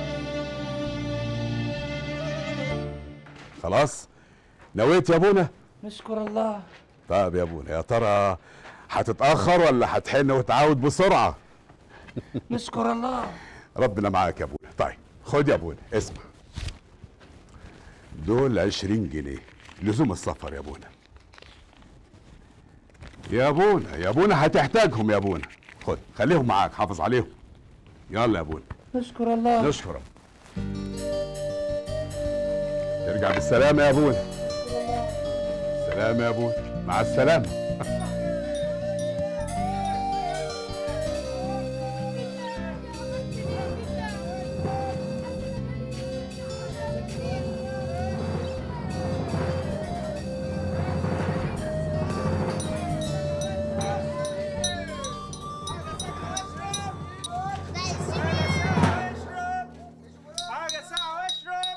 خلاص نويت يا ابونا نشكر الله طيب يا ابونا يا ترى هتتاخر ولا هتحن وتعاود بسرعه نشكر الله ربنا معاك يا ابونا طيب خد يا ابونا اسمع دول عشرين جنيه لزوم السفر يا ابونا يا ابونا يا ابونا هتحتاجهم يا ابونا خد خليهم معاك حافظ عليهم يلا يا ابونا نشكر الله نشكر رب. ترجع بالسلامة يا ابونا سلام يا ابونا مع السلامة حاجة ساعة واشرب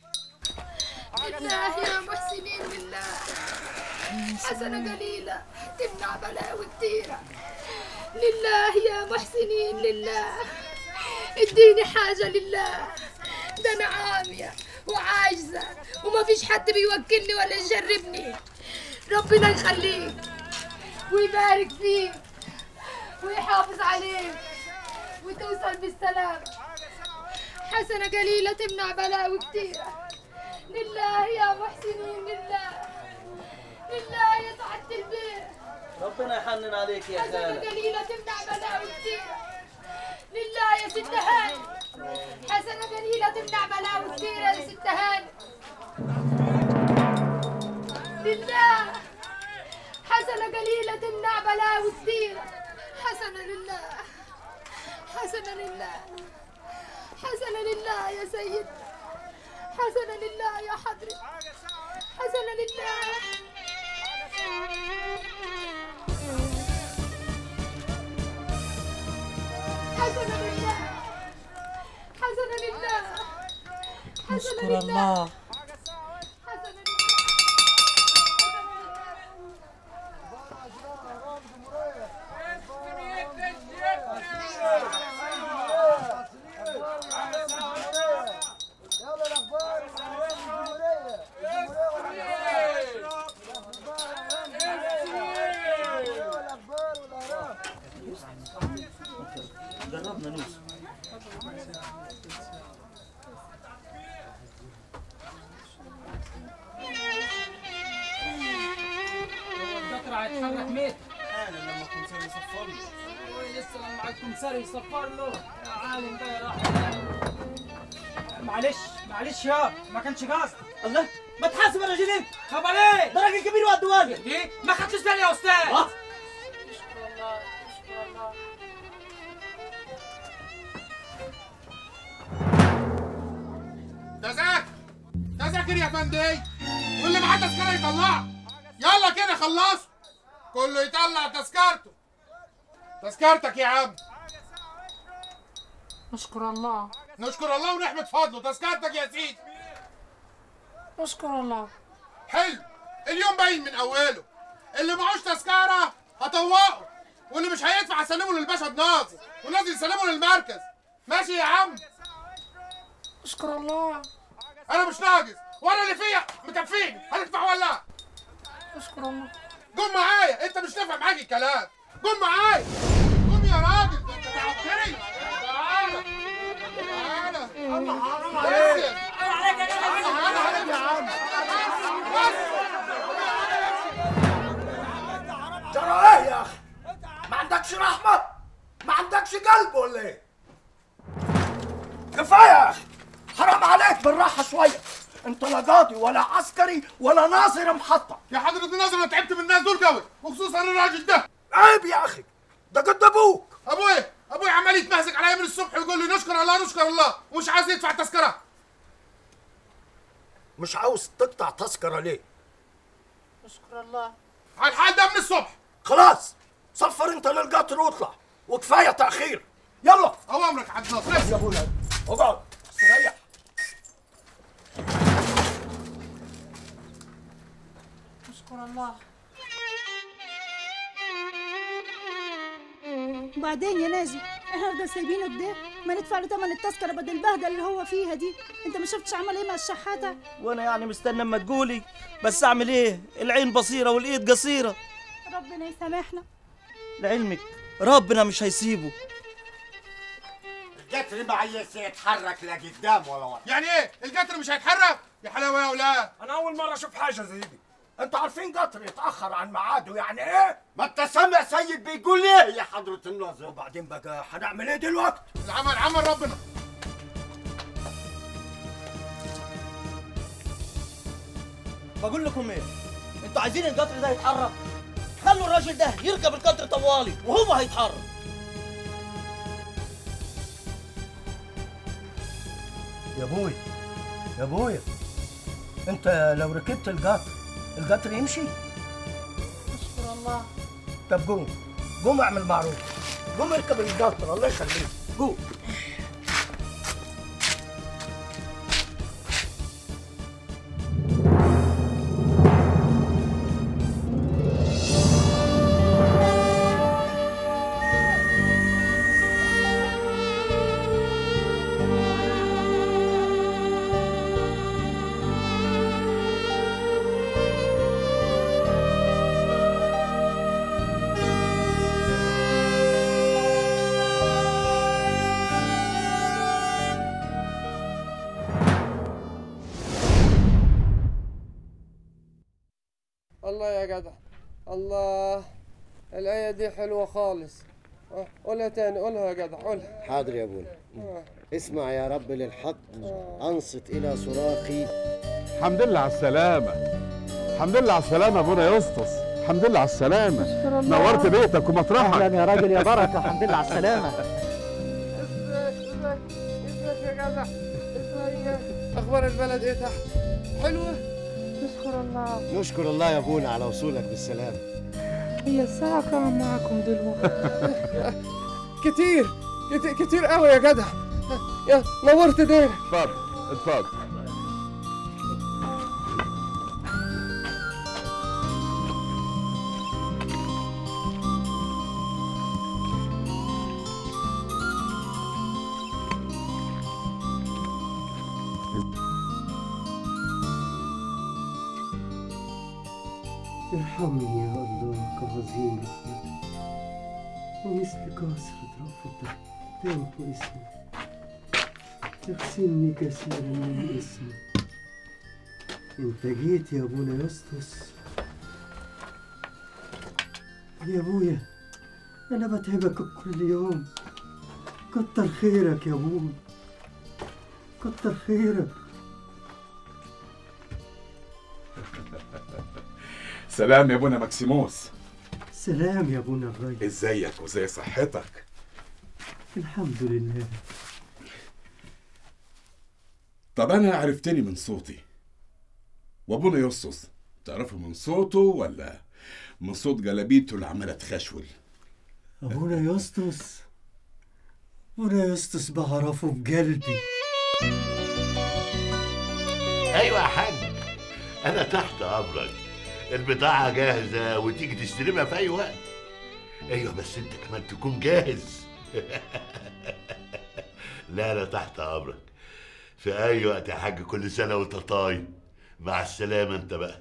لله يا محسنين لله حسنة قليلة تمنع بلاوي كتيرة لله يا محسنين لله اديني حاجة لله ده أنا عامية وعاجزة وما فيش حد بيوكلني ولا يجربني ربنا يخليك ويبارك فيك ويحافظ عليك وتوصل بالسلامة حسنة قليلة تمنع بلاوي كتيرة لله يا محسنين لله لله يا سعادة البيت ربنا يحنن عليك يا حسنة خالة قليلة تمنع بلاوي كتيرة لله يا ست هاني حسنة قليلة تمنع بلاوي كتيرة يا ست هاني لله حسنة قليلة تمنع بلاوي كتيرة حسنة لله حسنة لله حسنة لله يا سيدنا حسنة لله يا حضرة حسنة لله حسنة لله حسنة لله حسنة نشكر لله الله حسنة جربنا نوصل الدكتور هيتحرك ميت انا لما كنت يصفر له لسه لما عاد كمساري يصفر له يا عالم بقى راح معلش معلش يا ما كانش قصد الله ما تحاسب يا راجل انت خبر ايه ده راجل كبير وقد واجب ايه ما خدتش بالي يا استاذ تذاكر تذاكر يا فندي واللي معاه تذكره يطلعها يلا كده خلصوا كله يطلع تذكرته تذكرتك يا عم نشكر الله نشكر الله ونحمد فضله تذكرتك يا سيدي نشكر الله حلو اليوم باين من اوله اللي معوش تذكره هطوقه واللي مش هيدفع هسلمه للباشا بناصر والناس يسلمه للمركز ماشي يا عم نشكر الله انا مش ناقص وانا اللي فيا مكفيني هتدفع ولا لا نشكر الله قوم معايا انت مش نافع معاك الكلام قوم معايا قوم يا راجل ده انت تعبتني تعالى تعالى الله حرام عليك حرام عليك يا عم ترى ايه يا اخي ما عندكش رحمه ما عندكش قلب ولا ايه كفايه يا اخي حرام عليك بالراحه شويه انت لا قاضي ولا عسكري ولا ناظر محطه يا حضرة الناظر انا تعبت من الناس دول قوي وخصوصا الراجل ده عيب يا اخي ده قد ابوك ابويا ابويا عمال يتمهزق عليا من الصبح ويقول لي نشكر الله نشكر الله ومش عايز يدفع التذكره مش عاوز تقطع تذكره ليه نشكر الله على الحال ده من الصبح خلاص صفر انت للقطر واطلع وكفايه تاخير يلا اوامرك عبد الناصر يا ابويا اقعد استريح نشكر الله وبعدين يا ناجي احنا هنفضل سايبينه كده ما ندفع له ثمن التذكره بدل البهدله اللي هو فيها دي انت ما شفتش عمل ايه مع الشحاته وانا يعني مستنى اما تقولي بس اعمل ايه العين بصيره والايد قصيره ربنا يسامحنا لعلمك ربنا مش هيسيبه القطر ما عايز يتحرك لا قدام ولا ورا يعني ايه القطر مش هيتحرك يا حلاوه يا اولاد انا اول مره اشوف حاجه زي دي انتوا عارفين قطر يتاخر عن ميعاده يعني ايه ما انت سامع سيد بيقول ايه يا حضره الناظر وبعدين بقى هنعمل ايه دلوقتي العمل عمل ربنا بقول لكم ايه انتوا عايزين القطر ده يتحرك خلوا الراجل ده يركب القطر طوالي وهو هيتحرك يا ابوي يا ابويا انت لو ركبت القطر القطر يمشي اشكر الله طب قوم قوم اعمل معروف قوم اركب القطر الله يخليك قوم الله يا جدع الله الآية دي حلوة خالص آه، قولها تاني قولها يا جدع قولها حاضر يا ابونا آه. اسمع يا رب للحق انصت الى صراخي الحمد لله على السلامة الحمد لله على السلامة يا ابونا يسطس الحمد لله على السلامة الله. نورت بيتك ومطرحك اهلا يا راجل يا بركه الحمد لله على السلامه ازيك ازيك يا جدع ازيك اخبار البلد ايه تحت حلوة نشكر الله نشكر الله يا ابونا على وصولك بالسلامه هي الساعة كام معكم دلوقتي؟ كتير كتير, كتير قوي يا جدع يا نورت ديرك اتفضل اتفضل ارحمني يا الله كعظيم رحمتك ومثل كثرة رأفتك تمحو اسمي اغسلني كثيرا من اسمي انت جيت يا ابونا يسطس يا ابويا انا بتعبك كل يوم كتر خيرك يا ابوي كتر خيرك سلام يا ابونا ماكسيموس سلام يا ابونا الراجل ازيك وزي صحتك الحمد لله طب انا عرفتني من صوتي وابونا يسطس تعرفه من صوته ولا من صوت جلابيته اللي عماله تخشول ابونا يسطس ابونا يسطس بعرفه بقلبي ايوه يا حاج انا تحت امرك البضاعه جاهزه وتيجي تستلمها في اي وقت ايوه بس انت كمان تكون جاهز لا انا تحت امرك في اي وقت يا حاج كل سنه وانت طايب مع السلامه انت بقى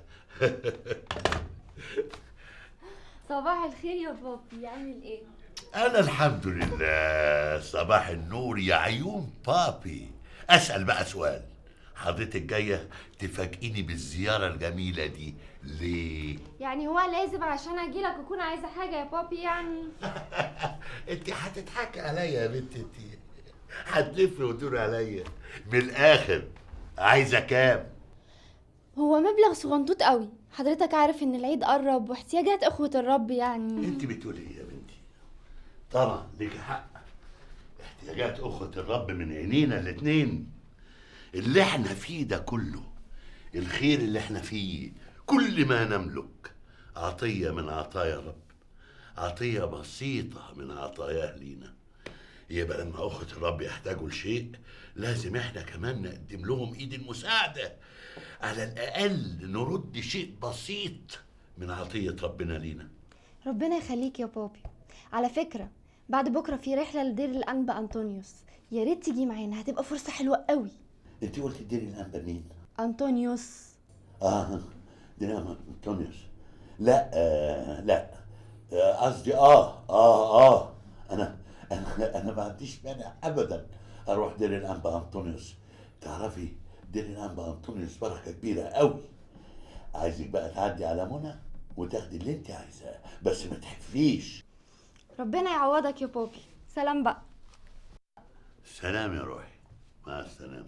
صباح الخير يا بابي عامل ايه؟ انا الحمد لله صباح النور يا عيون بابي اسال بقى سؤال حضرتك جايه تفاجئيني بالزياره الجميله دي ليه يعني هو لازم عشان اجيلك اكون عايزه حاجه يا بابي يعني انت هتضحكي عليا يا بنت انت هتلف وتدور عليا من الاخر عايزه كام هو مبلغ صغنطوط قوي حضرتك عارف ان العيد قرب واحتياجات اخوة الرب يعني انت بتقولي ايه يا بنتي طبعا ليك حق احتياجات اخوة الرب من عينينا الاتنين اللي احنا فيه ده كله الخير اللي احنا فيه كل ما نملك عطية من عطايا الرب عطية بسيطة من عطاياه لينا يبقى لما أخوة الرب يحتاجوا لشيء لازم احنا كمان نقدم لهم ايد المساعدة على الأقل نرد شيء بسيط من عطية ربنا لينا ربنا يخليك يا بابي على فكرة بعد بكرة في رحلة لدير الأنبا أنطونيوس يا ريت تيجي معانا هتبقى فرصة حلوة قوي انت قلت اديني الأنبا مين؟ أنطونيوس اه دينامو انطونيوس لا آه لا آه، قصدي اه اه اه انا انا انا ما عنديش مانع ابدا اروح دير الانبا انطونيوس تعرفي دير الانبا انطونيوس بركه كبيره قوي عايزك بقى تعدي على منى وتاخدي اللي انت عايزاه بس ما تحفيش ربنا يعوضك يا بابي سلام بقى سلام يا روحي مع السلامة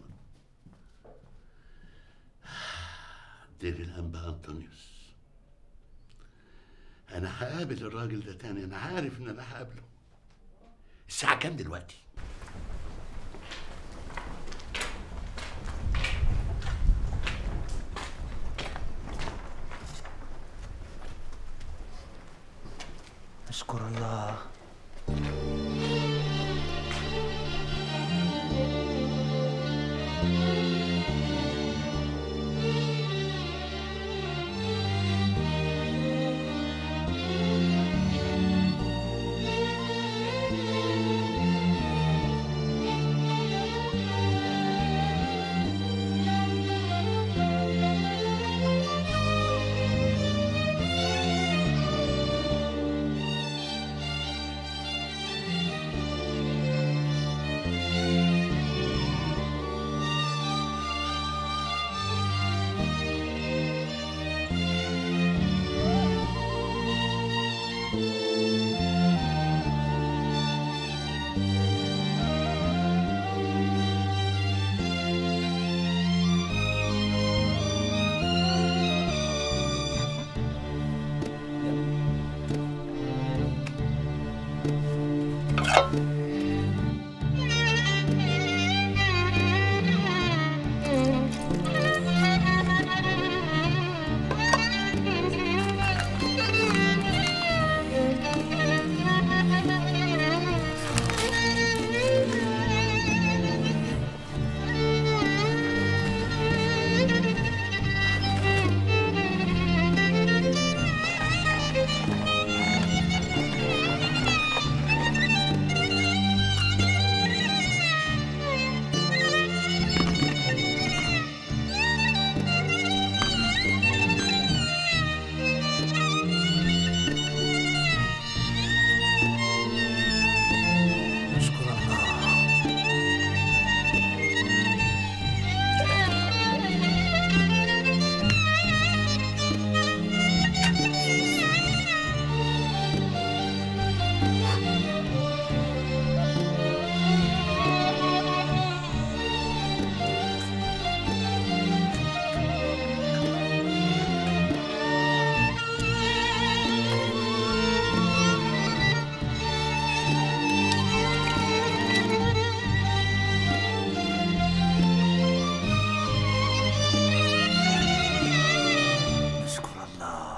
دير الأنبا أنطونيوس أنا هقابل الراجل ده تاني أنا عارف إن أنا هقابله الساعة كام دلوقتي؟ اشكر الله اشكر الله اشكر الله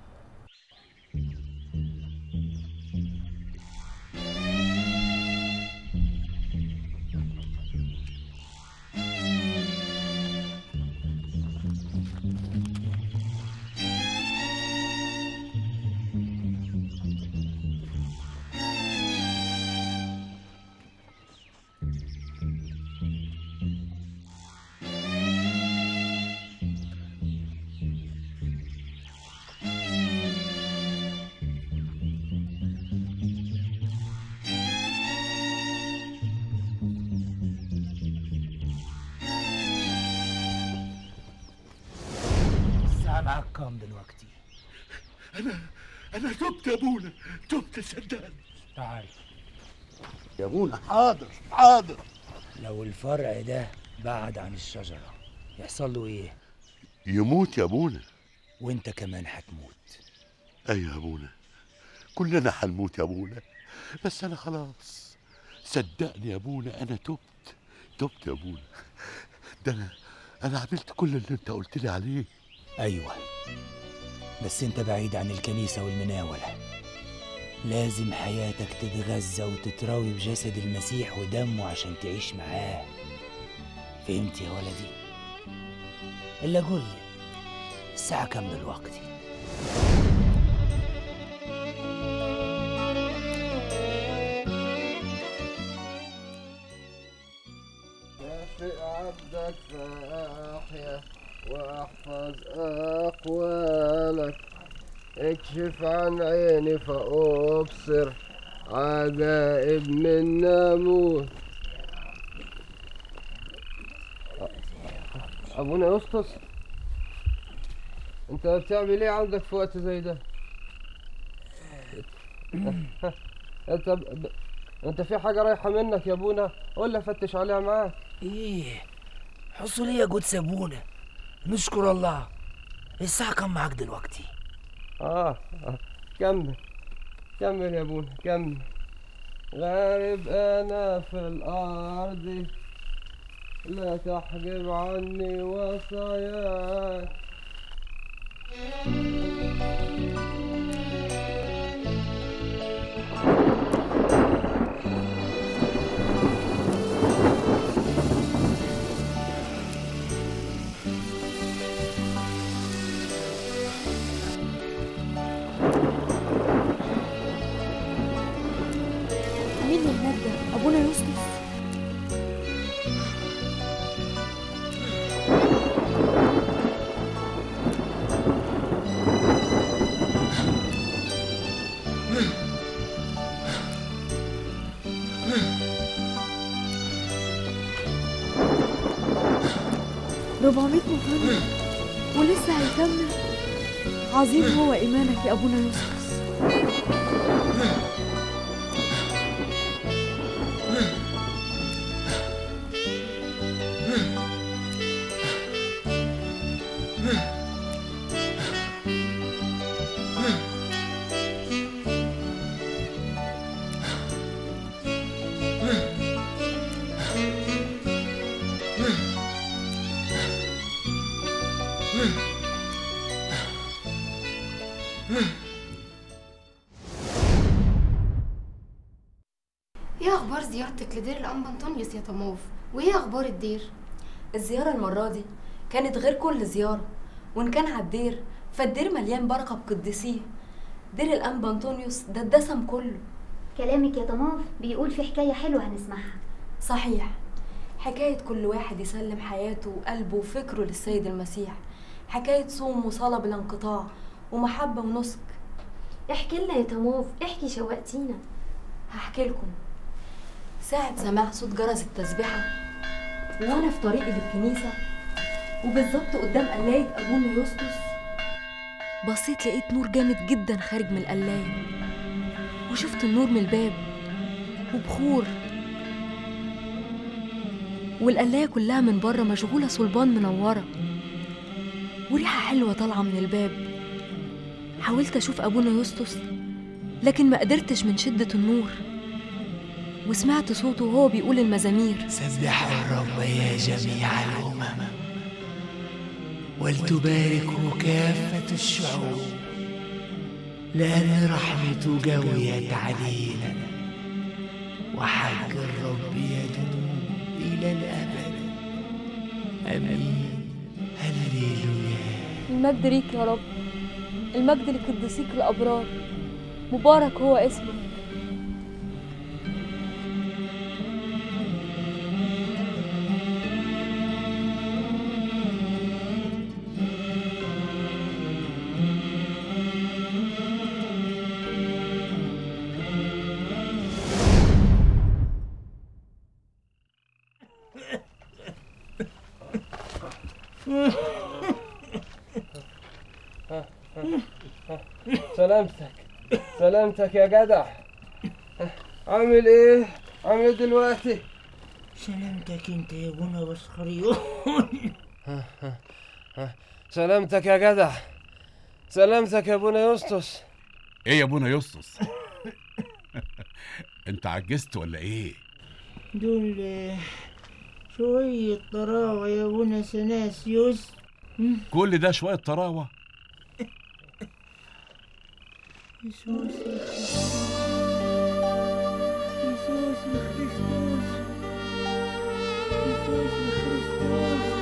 الساعة معاك كام دلوقتي؟ أنا أنا تبت يا أبونا تبت صدقني تعال يا أبونا حاضر حاضر لو الفرع ده بعد عن الشجرة يحصل له ايه؟ يموت يا أبونا وانت كمان هتموت أيوة يا أبونا كلنا هنموت يا أبونا بس أنا خلاص صدقني يا أبونا أنا تبت تبت يا أبونا ده أنا أنا عملت كل اللي أنت قلت لي عليه ايوه بس انت بعيد عن الكنيسة والمناولة لازم حياتك تتغذى وتتراوي بجسد المسيح ودمه عشان تعيش معاه فهمت يا ولدي الا قول لي الساعة كام دلوقتي كافئ عبدك فأحيا واحفظ أقوى اكشف عن عيني فأبصر عجائب من ناموس أبونا يسطس أنت بتعمل إيه عندك في وقت زي ده؟ أنت ب... ب... أنت في حاجة رايحة منك يا أبونا قول لي أفتش عليها معاك ايه حصل ايه يا جود ابونا نشكر الله الساعة كام معاك دلوقتي آه آه. كمل كمل يا أبونا كمل غارب أنا في الأرض لا تحجب عني وصاياك مين اللي هناك ده ابونا يوسف ربعمية مهند ولسه هيكمل عظيم هو إيمانك يا أبونا يوسف ايه اخبار زيارتك لدير الانبا انطونيوس يا طموف وايه اخبار الدير الزيارة المرة دي كانت غير كل زيارة وإن كان على الدير فالدير مليان بركة بقديسيه دير الأنبا أنطونيوس ده الدسم كله كلامك يا طماف بيقول في حكاية حلوة هنسمعها صحيح حكاية كل واحد يسلم حياته وقلبه وفكره للسيد المسيح حكاية صوم وصلاة بلا انقطاع ومحبة ونسك احكي لنا يا طماف احكي شوقتينا هحكي لكم ساعة سماع صوت جرس التسبيحة وأنا في طريقي للكنيسة وبالظبط قدام قلاية أبونا يوستوس بصيت لقيت نور جامد جدا خارج من القلاية وشفت النور من الباب وبخور والقلاية كلها من بره مشغولة صلبان منورة وريحة حلوة طالعة من الباب حاولت أشوف أبونا يوستوس لكن ما قدرتش من شدة النور وسمعت صوته وهو بيقول المزامير سبحوا الرب يا جميع الأمم ولتباركوا كافة الشعوب لأن رحمته جويت علينا وحق الرب يدوم إلى الأبد آمين هللويا المجد ليك يا رب المجد لقديسيك الأبرار مبارك هو اسمك سلامتك سلامتك يا جدع عامل ايه عامل ايه دلوقتي سلامتك انت يا ابونا بسخريون سلامتك يا جدع سلامتك يا ابونا يوستوس ايه يا ابونا يسطس انت عجزت ولا ايه دول آه، شوية طراوة يا ابونا سناسيوس كل ده شويه طراوه يسوس يسوس خريستوس يسوس خريستوس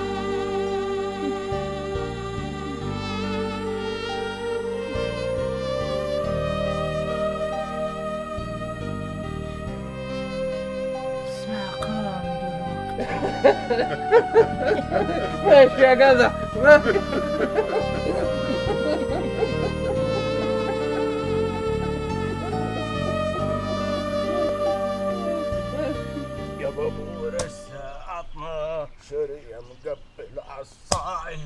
ساقام ماشي يا جدع مقبل عالصاعد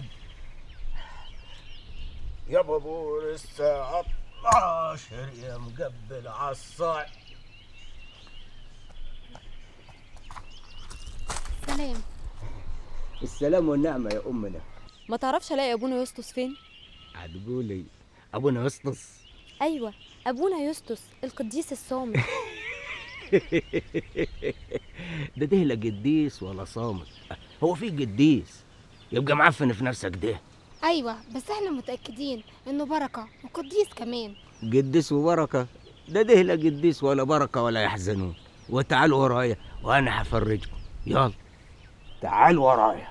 يا بابور الساعة 12 يا مقبل عالصاعد سلام السلام والنعمة يا أمنا ما تعرفش الاقي ابونا يسطس فين هتقولي أبونا يسطس ايوه ابونا يسطس القديس الصامت ده ده لا قديس ولا صامت هو في قديس يبقى معفن في نفسك ده ايوه بس احنا متاكدين انه بركه وقديس كمان قديس وبركة ده ده لا قديس ولا بركة ولا يحزنون وتعالوا ورايا وأنا هفرجكم يلا تعال ورايا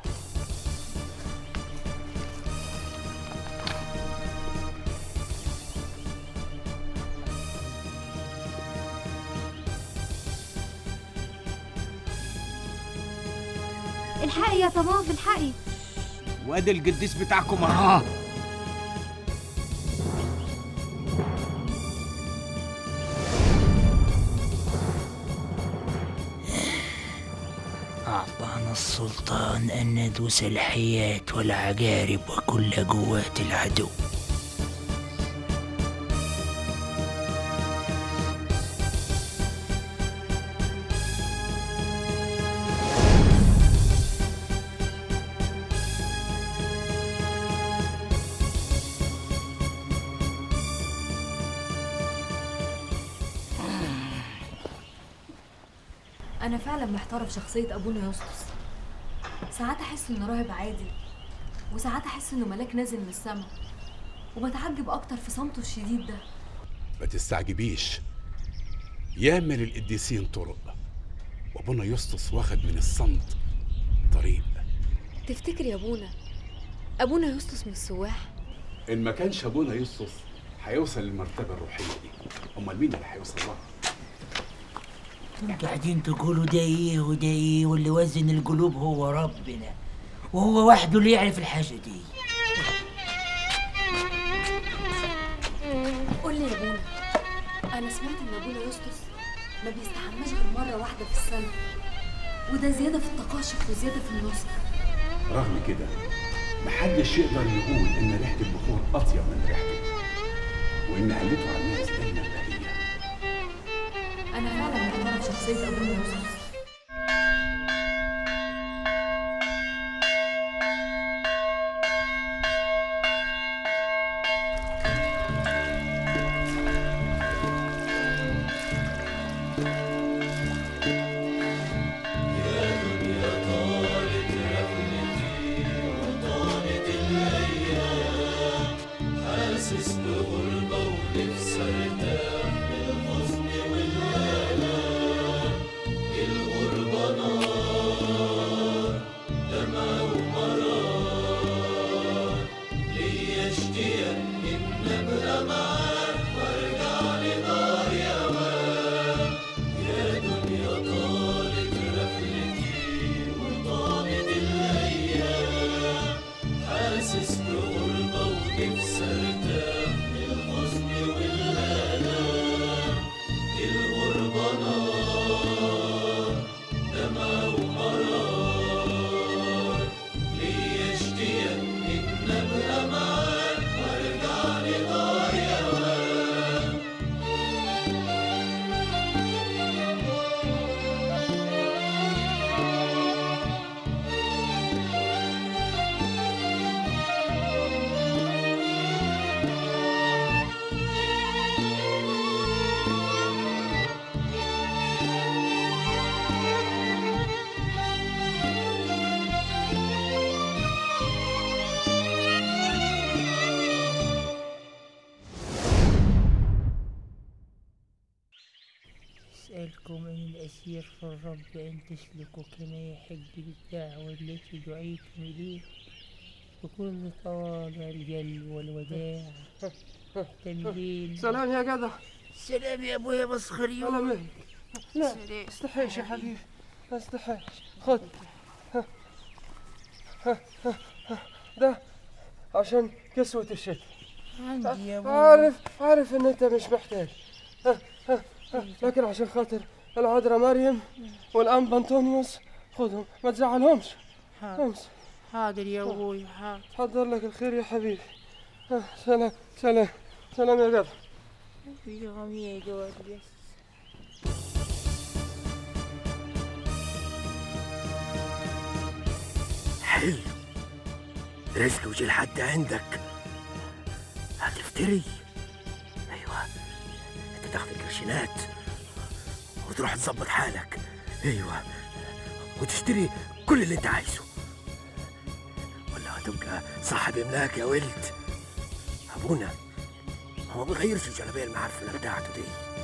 الحقي يا طباف الحقي وادي القديس بتاعكم اهو أعطانا السلطان أن ندوس الحيات والعقارب وكل قوات العدو انا فعلا محتاره في شخصيه ابونا يسطس ساعات احس انه راهب عادي وساعات احس انه ملاك نازل من السما وبتعجب اكتر في صمته الشديد ده ما تستعجبيش ياما للقديسين طرق وابونا يسطس واخد من الصمت طريق تفتكر يا ابونا ابونا يسطس من السواح ان ما كانش ابونا يسطس هيوصل للمرتبه الروحيه دي امال مين اللي هيوصل لها قاعدين تقولوا ده ايه وده ايه واللي وزن القلوب هو ربنا وهو وحده اللي يعرف الحاجة دي قول لي يا ابونا انا سمعت ان ابونا يسطس ما بيستحماش غير مره واحده في السنه وده زياده في التقاشف وزياده في النصر رغم كده محدش يقدر يقول ان ريحه البخور اطيب من ريحته وان هلته على الناس دايما بهيه انا فعلا محتاره في شخصيه ابونا يسطس حاسس بغربة ونفسي ارتاح من الحزن والآلام الغربة نار دمع ومرار ليا اشتياق ان ابقى معاك وارجع لنار يا وام يا دنيا طالت رحلتي وطالت الايام حاسس بغربة ونفسي ارتاح من الحزن والآلام الغربة نار دمع ومرار ليا اشتياق ان ابقى معاك وارجع لنار يا وام أسألكم أن الأسير في الرب أن تسلكوا كما يحب بالدعوة التي دعيتم إليها بكل تواضع الجل والوداع محتملين سلام يا جدع سلام يا أبويا مسخريون على مهلك لا سلام. استحيش يا حبيبي ما استحيش خد ها. ها. ها. ها. ده عشان كسوة الشتاء عندي يا أبويا عارف عارف ان انت مش محتاج ها. ها. ها. لكن عشان خاطر العذراء مريم والانبا انطونيوس خدهم ما تزعلهمش امس حاضر يا ابوي حاضر حضر لك الخير يا حبيبي آه، سلام سلام سلام يا جدع يوم يا جواد بس حلو رزق وجي لحد عندك هتفتري ايوه انت تاخد القرشينات وتروح تظبط حالك ايوه وتشتري كل اللي انت عايزه ولا هتبقى صاحب املاك يا ولد ابونا هو ما بيغيرش الجلابيه المعفنه بتاعته دي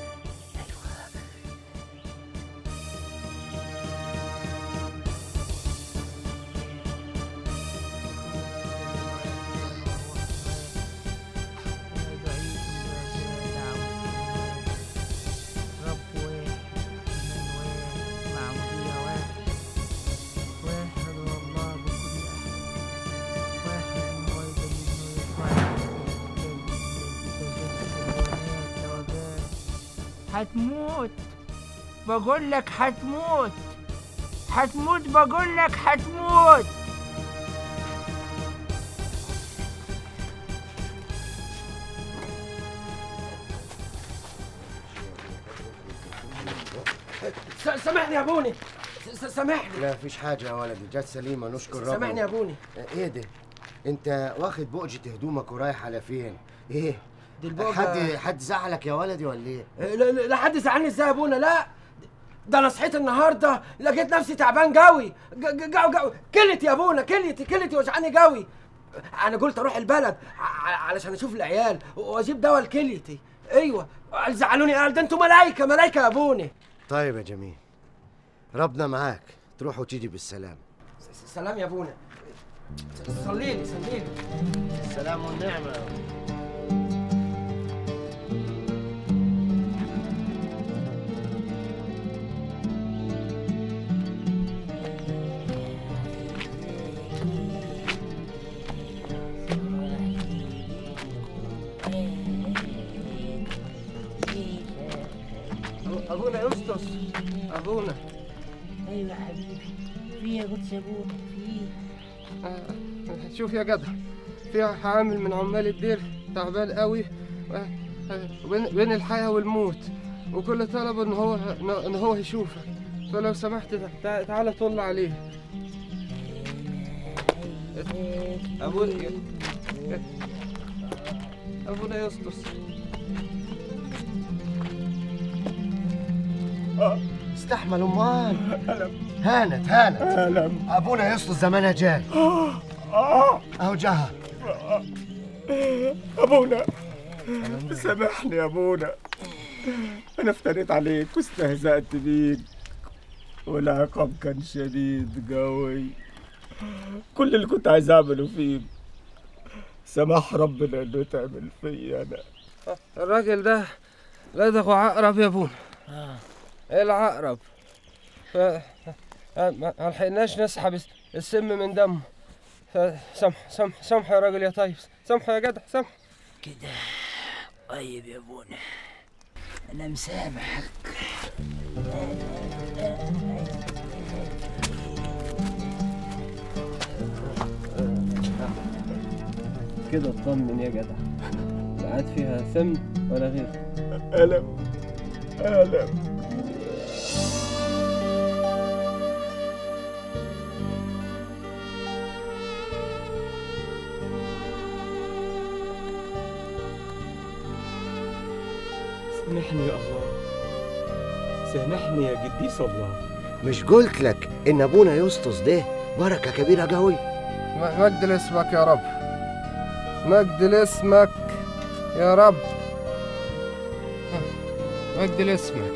رب واحد إيمان واحد معمودية واحد واحد والله بكل أحد واحد مويد هتموت بقول لك هتموت هتموت بقول لك هتموت س- سامحني يا ابوني س- سامحني لا فيش حاجة يا ولدي جت سليمة نشكر ربنا سامحني يا ابوني ايه ده؟ انت واخد بؤجة هدومك ورايح على فين؟ ايه؟ دي البؤجة- حد حد زعلك يا ولدي ولا ايه؟ لا لا- لا حد زعلني ازاي يا ابونا لا ده انا صحيت النهارده لقيت نفسي تعبان قوي جو جو كلتي يا ابونا كلتي كلتي وجعاني قوي انا قلت اروح البلد ع- علشان اشوف العيال واجيب دواء لكليتي ايوه قال زعلوني قال ده انتوا ملايكه ملايكه يا ابوني طيب يا جميل ربنا معاك تروح وتيجي بالسلام س- سلام يا ابونا صلي لي صلي لي السلام والنعمة ابونا يسطس ابونا ايوه حبيبي في يا قدس ابونا في آه، شوف يا جدع في عامل من عمال الدير تعبان قوي آه، آه، بين بين الحياة والموت وكل طلبه ان هو ان هو يشوفك فلو سمحت تع- تعالى طل عليه ابونا ابونا يسطس استحمل امال هانت هانت ابونا يسطس زمانها جاي اهو جاها ابونا سامحني يا ابونا انا افتريت عليك واستهزأت بيك والعقاب كان شديد قوي كل اللي كنت عايز اعمله فيك سمح ربنا انه تعمل فيا انا الراجل ده لدغه عقرب يا ابونا ايه العقرب ف... ما ما لحقناش نسحب الس- السم من دمه فسامح سامح سامح يا راجل يا طيب سامح يا جدع سامح كده طيب يا ابونا انا مسامحك كده اطمن يا جدع لا عاد فيها سم ولا غير ألم ألم سامحني يا الله سامحني يا قديس الله مش قلت لك ان ابونا يسطس ده بركة كبيرة قوي م- مجد لاسمك يا رب مجد لاسمك يا رب مجد لاسمك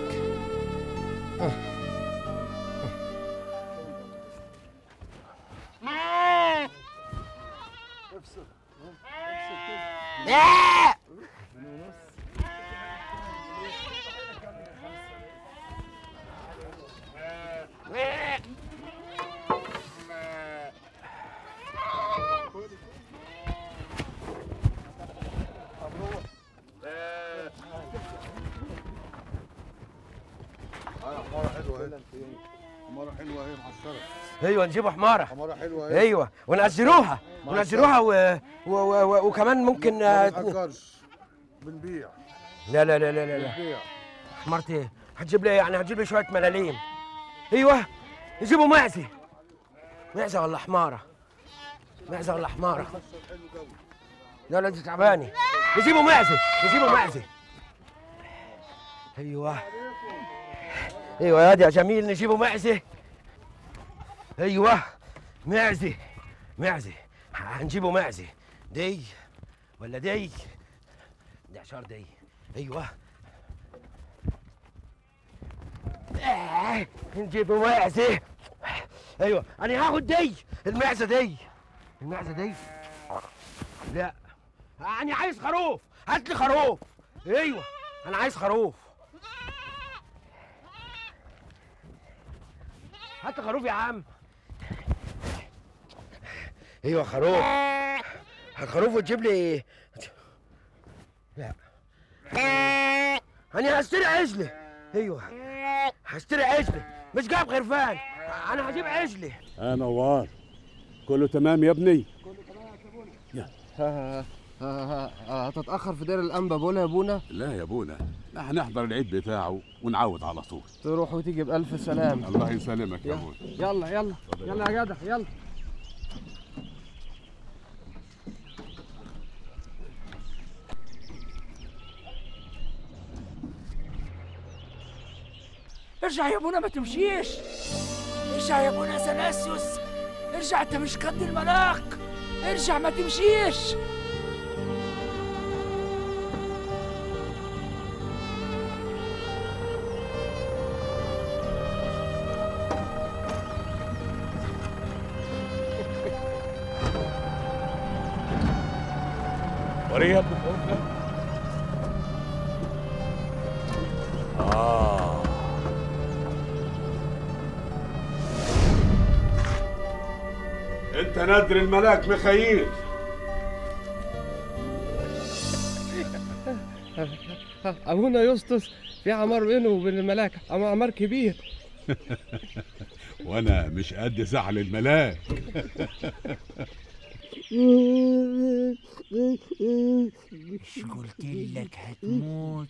حمارة حلوة اهي محصرة ايوه نجيبوا حماره حمارة حلوة اهي ايوه ونأجروها مع ونأجروها و... و... و... و... وكمان ممكن ما آه، بنأجرش بنبيع لا لا لا لا لا, لا. بنبيع حمارتي ايه هتجيب لي إيه؟ يعني هتجيب لي شويه ملاليم ايوه يجيبوا معزه معزه ولا حماره معزه ولا حماره لا لا دي تعباني يجيبوا معزه يجيبوا معزه ايوه ايوه يا دي يا جميل نجيبوا معزه ايوه معزه معزه هنجيبوا معزه دي ولا دي دي عشار دي ايوه آه، نجيبوا معزه ايوه انا هاخد دي المعزه دي المعزه دي لا انا عايز خروف هات لي خروف ايوه انا عايز خروف هات لي خروف يا عم ايوه خروف هات خروف وتجيب لي لا انا هشتري عجله ايوه هشتري عجله مش جايب خرفان انا هجيب عجله اه نوار كله تمام يا ابني هتتأخر في دير الأنبا بولا يا ابونا لا يا ابونا لا هنحضر العيد بتاعه ونعود على طول تروح وتيجي بألف سلام الله يسلمك يا ابونا يلا يلا يلا يا جدع يلا ارجع يا ابونا ما تمشيش ارجع يا ابونا سناسيوس ارجع انت مش قد الملاك ارجع ما تمشيش وريه ابن خوفنا آه انت نادر الملاك مخيل ابونا يسطس في عمار بينه وبين الملاك عم- عمار كبير وانا مش قد زعل الملاك مش قلت لك هتموت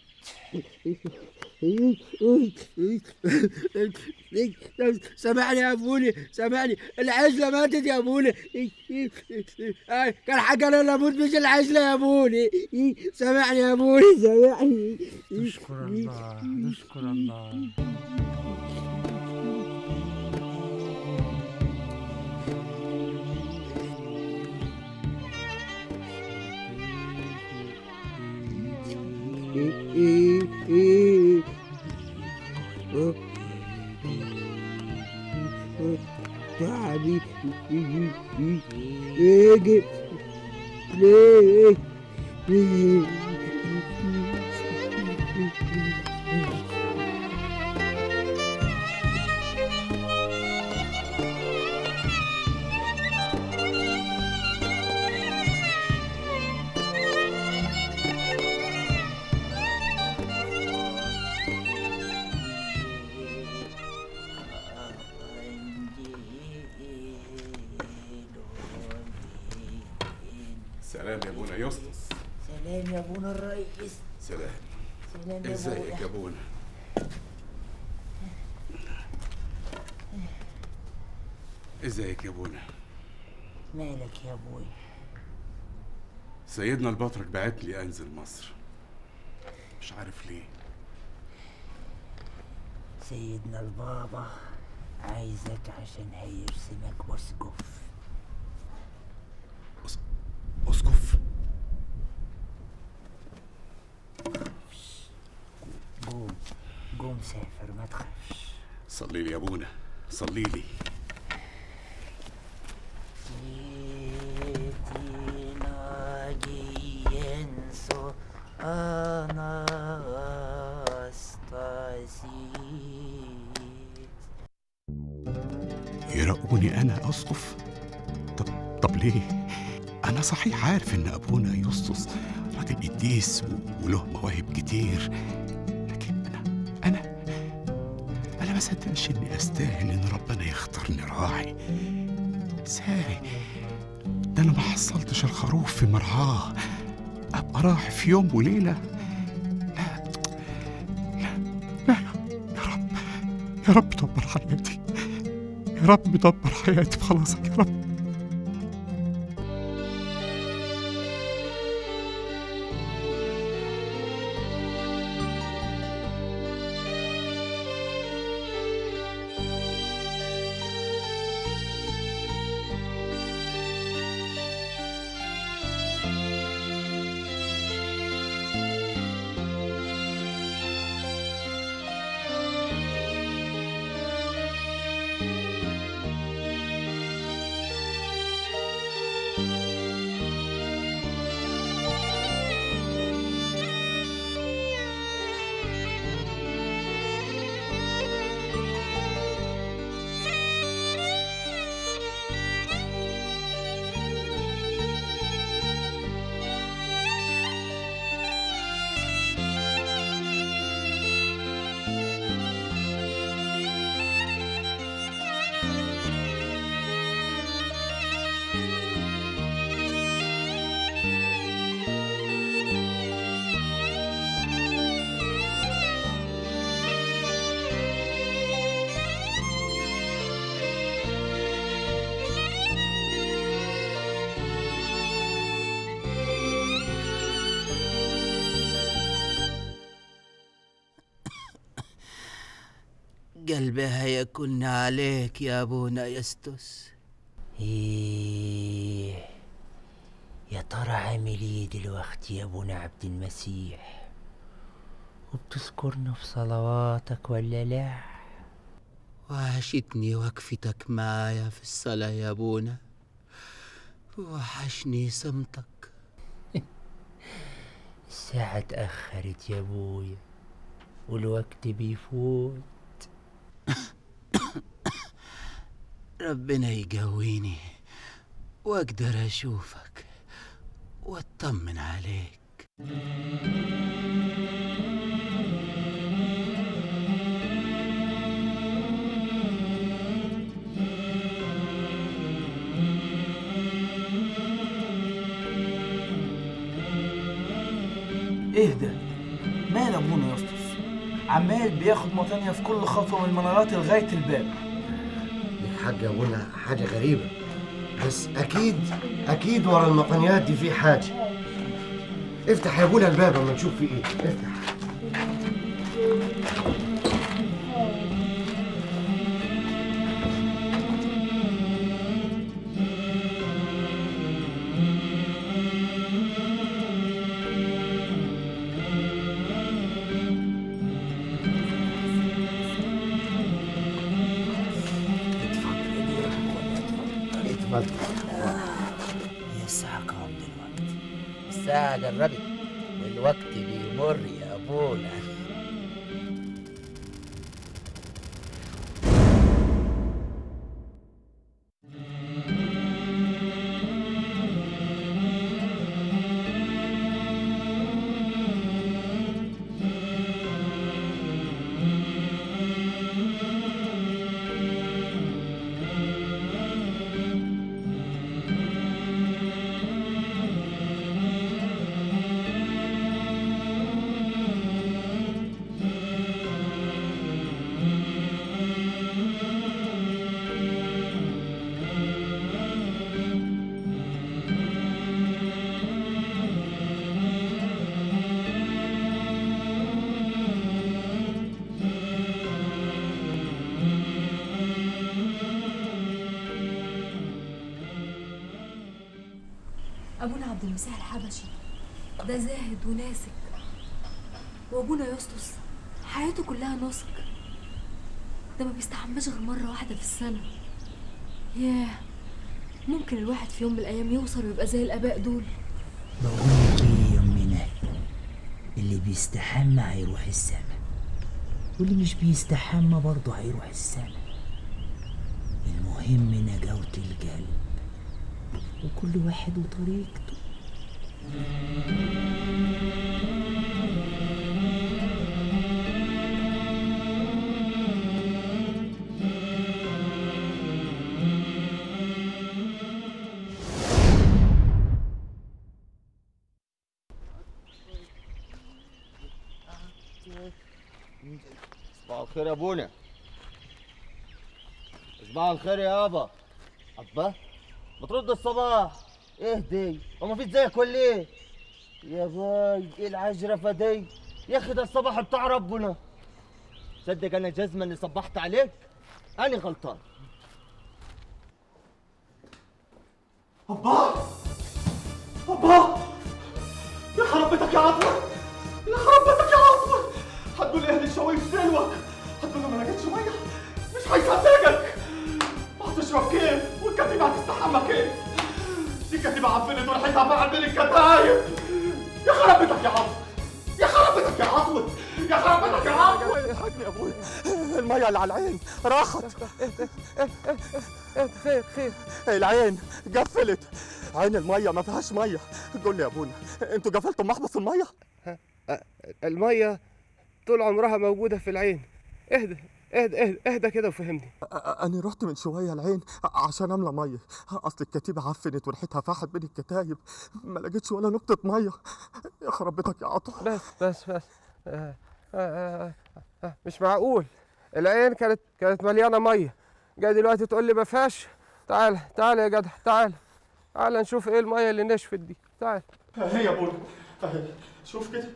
سامعني يا ابوني سامعني العجله ماتت يا ابوني كان حاجه انا اموت مش العجله يا ابوني سامعني يا ابوني سامعني نشكر الله نشكر الله تعبي يجي ليه سلام يا ابونا يسطس سلام يا ابونا الرئيس سلام سلام يا ازيك ابونا يا ابونا ازيك يا ابونا مالك يا ابوي سيدنا البطرك بعت لي انزل مصر مش عارف ليه سيدنا البابا عايزك عشان هيرسمك اسقف اسقف قوم قوم سافر ما تخافش صلي لي يا ابونا صلي لي Pienso Anastasis يرقوني انا اسقف طب طب ليه انا صحيح عارف ان ابونا يسطس راجل قديس و- وله مواهب كتير لكن انا انا انا ما صدقش اني استاهل ان ربنا يختارني راعي ازاي ده انا ما حصلتش الخروف في مرعاه ابقى راعي في يوم وليله لا لا لا يا رب يا رب دبر حياتي يا رب دبر حياتي خلاص يا رب قلبها يكن عليك يا ابونا يستس ايه يا ترى عامل ايه دلوقتي يا ابونا عبد المسيح وبتذكرنا في صلواتك ولا لا وحشتني وقفتك معايا في الصلاة يا ابونا وحشني صمتك الساعة اتأخرت يا ابويا والوقت بيفوت ربنا يقويني واقدر اشوفك واطمن عليك اهدى مال ابونا يا اسطس عمال بياخد مطانية في كل خطوة من المنارات لغاية الباب الحاج يا ابونا حاجة غريبة بس أكيد أكيد ورا المطنيات دي في حاجة افتح يا ابونا الباب اما نشوف في ايه افتح اتفضل يسعك عمر الوقت الساعة قربت والوقت بيمر يا ابونا أبونا عبد المسيح الحبشي ده زاهد وناسك وأبونا يسطس حياته كلها نسك ده ما بيستحماش غير مرة واحدة في السنة ياه ممكن الواحد في يوم من الأيام يوصل ويبقى زي الآباء دول بقول لك ايه يا امنا اللي بيستحمى هيروح السما واللي مش بيستحمى برضه هيروح السما المهم نجاوة القلب وكل واحد وطريقته صباح الخير يا ابونا صباح الخير يابا أبا ما ترد الصباح اهدي وما فيش زيك ولا ايه يا باي ايه العجرفه دي يا اخي ده الصباح بتاع ربنا صدق انا جزمه اللي صبحت عليك انا غلطان أبا أبا يا خربتك يا عطوة يا خربتك يا عطوة هتقول اهل الشوايب دلوك هتقول له ما لقيتش ميه مش هيصدقك هتشرب كيف والكتيبة هتستحمى كيف دي كتيبة عفنت وريحتها فعل بين الكتايب يا خربتك يا عطوة يا خربتك يا عطوة يا خربتك يا عطوة الحقني يا ابوي المية اللي على العين راحت خير خير العين قفلت عين المية ما فيهاش مية قول لي يا ابونا انتوا قفلتوا محبس المية المية طول عمرها موجودة في العين اهدى اهدى اهدى, اهدى كده وفهمني أنا رحت من شوية العين عشان أملى مية أصل الكتيبة عفنت وريحتها فاحت بين الكتايب ما لقيتش ولا نقطة مية يا خربتك يا عطا بس بس بس آه آه آه آه مش معقول العين كانت كانت مليانة مية جاي دلوقتي تقول لي ما فيهاش تعال تعال يا جدع تعال تعال نشوف ايه المية اللي نشفت دي تعال هي يا ابونا أهي. شوف كده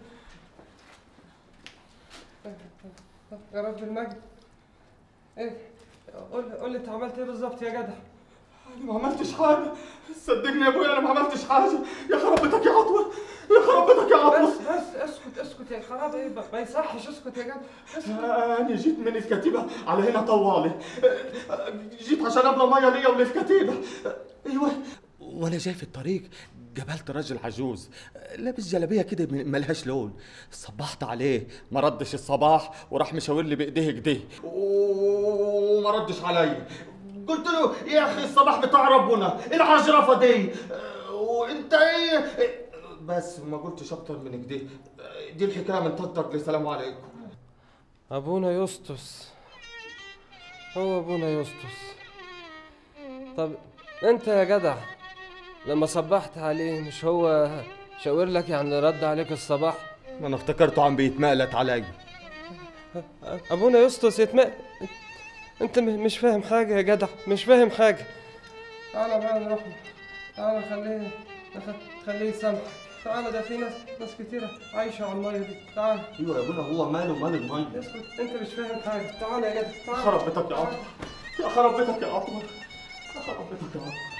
يا رب المجد ايه قول قول لي انت عملت ايه بالظبط يا جدع أنا ما عملتش حاجة صدقني يا ابويا أنا ما عملتش حاجة يا خربتك يا عطوة يا خربتك يا عطوة بس بس اسكت اسكت يا خراب ايه ما يصحش اسكت يا جدع اسكت أنا جيت من الكتيبة على هنا طوالي جيت عشان أملى مية ليا وللكتيبة أيوه وانا جاي في الطريق قابلت راجل عجوز لابس جلابيه كده م- ملهاش لون صبحت عليه ما ردش الصباح وراح مشاور لي بايديه كده وما ردش عليا قلت له يا اخي الصباح بتاع ربنا إيه العجرفه دي وانت ايه بس ما قلتش اكتر من كده دي الحكايه من طنطك لسلام عليكم ابونا يسطس هو ابونا يسطس طب انت يا جدع لما صبحت عليه مش هو شاور لك يعني رد عليك الصباح انا افتكرته عم بيتمقلت عليا ابونا يسطس يتم انت م- مش فاهم حاجه يا جدع مش فاهم حاجه تعالى بقى نروح له. تعالى خليه نخ- خليه يسامحك تعالى ده في ناس ناس كتيرة عايشة على المية دي تعالى ايوه يا ابونا هو ماله مال الميه اسكت انت مش فاهم حاجة تعالى يا جدع تعالى خربتك يا عطوة يا خربتك يا عطوة يا خربتك يا عطوة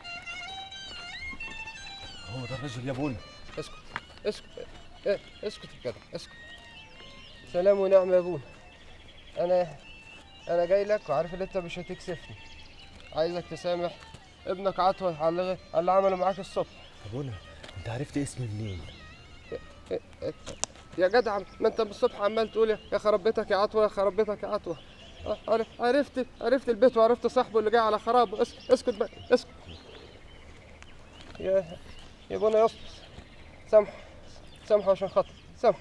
هو ده الرجل يا ابونا اسكت اسكت إيه، اسكت يا جدع اسكت سلام ونعم يا ابونا انا انا جاي لك وعارف ان انت مش هتكسفني عايزك تسامح ابنك عطوة على اللي- على اللي عمله معاك الصبح ابونا انت عرفت اسمي منين إيه، إيه، يا جدع ما انت من الصبح عمال تقول يا- يا خربتك يا عطوة يا خربتك يا عطوة آه، عرف- عرفت عرفت البيت وعرفت صاحبه اللي جاي على خرابه اس- اسكت بقى اسكت يا يا ابونا يسطس سامحه سامحه عشان خاطر سامحه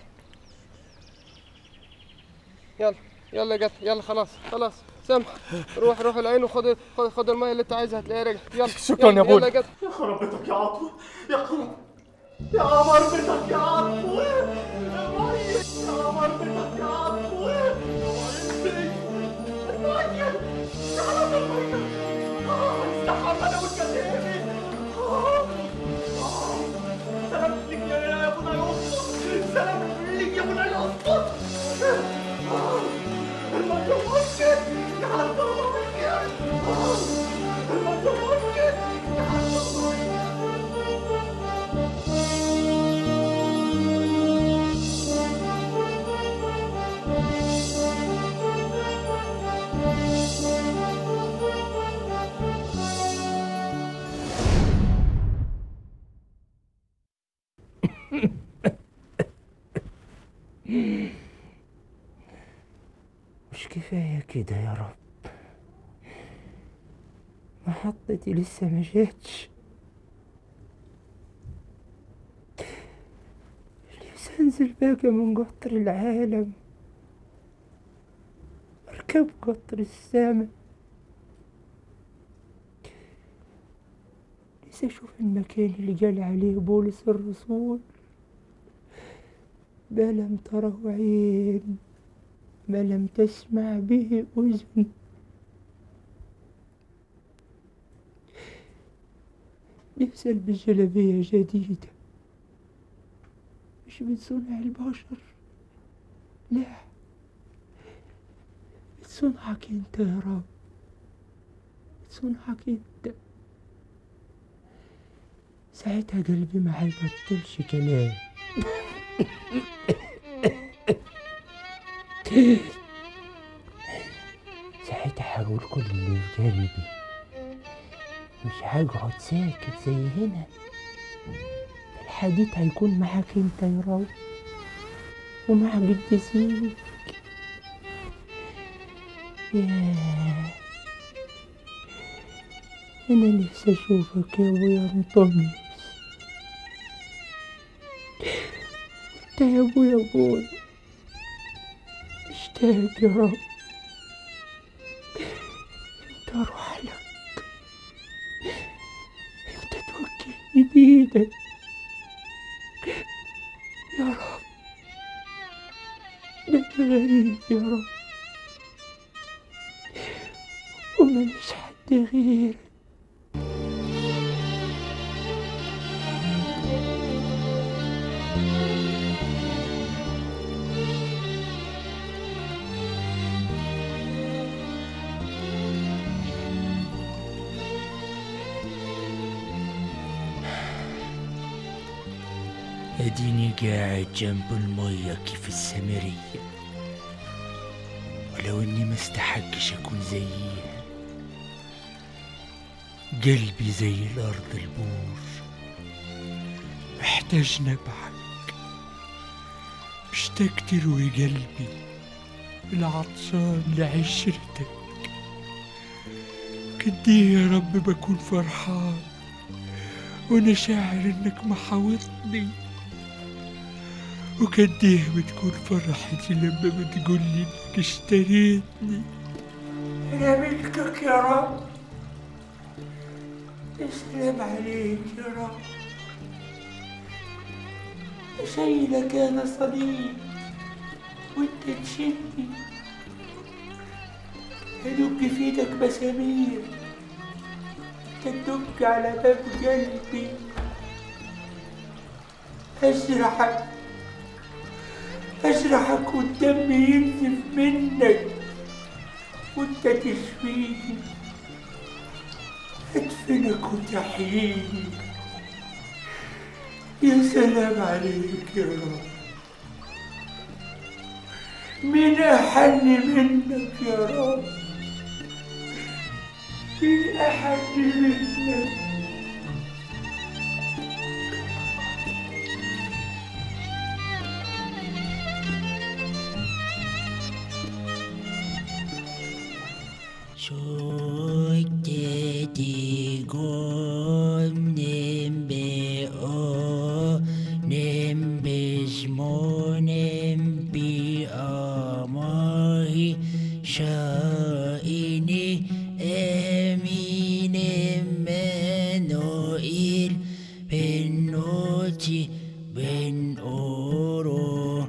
يلا يلا يا جدع يلا خلاص خلاص سامح روح روح العين وخد خد, خد الميه اللي انت عايزها هتلاقيها رجعت يلا شكرا يلا يا ابونا يلا يا جدع يا خربتك يا عطوة يا خرب يا قمر بتك يا عطوة يا ميت يا قمر بتك يا عطوة يا ميت المية يا حرام المية آه، استحمى انا والكتيبة آه، آه، سلام لك يا يا ابونا يوسف سلام لك يا ابونا يوسف آه، المية ميت يا حرام المية آه، المية ميت يا حرام مش كفاية كده يا رب محطتي لسه ما جاتش نفسي انزل بقى من قطر العالم اركب قطر السما نفسي اشوف المكان اللي قال عليه بولس الرسول ما لم تره عين ما لم تسمع به أذن نفسي ألبس جلابية جديدة مش من صنع البشر لا من صنعك انت يا رب من صنعك انت ساعتها قلبي ما هيبطلش كلام ساعتها هقول كل اللي في قلبي مش هقعد ساكت زي هنا الحديد هيكون معاك انت يا رب ومع قديسيك ياه انا نفسي اشوفك يا ابويا انطونيوس انت يا ابويا ابويا مشتاق يا رب انت اروح لك انت توجهني بايدك يا رب ده أنا غريب يا رب وماليش حد غيرك اديني قاعد جنب المية كيف السمرية ولو اني ما استحقش اكون زيها قلبي زي الارض البور محتاج نبعك مشتاق تروي قلبي العطشان لعشرتك قد ايه يا رب بكون فرحان وانا شاعر انك محاوطني وقد ايه بتكون فرحتي لما بتقولي انك اشتريتني انا ملكك يا رب السلام عليك يا رب شايلك انا صليب وانت تشدني ادق في ايدك مسامير تدق على باب قلبي اشرحك اشرحك والدم ينزف منك وانت تشفيني ادفنك وتحييني يا سلام عليك يا رب مين أحن منك يا رب مين أحن منك Şokteti gom nembe o nembe smo nembi amahi şaini eminim menoil benoti ben oro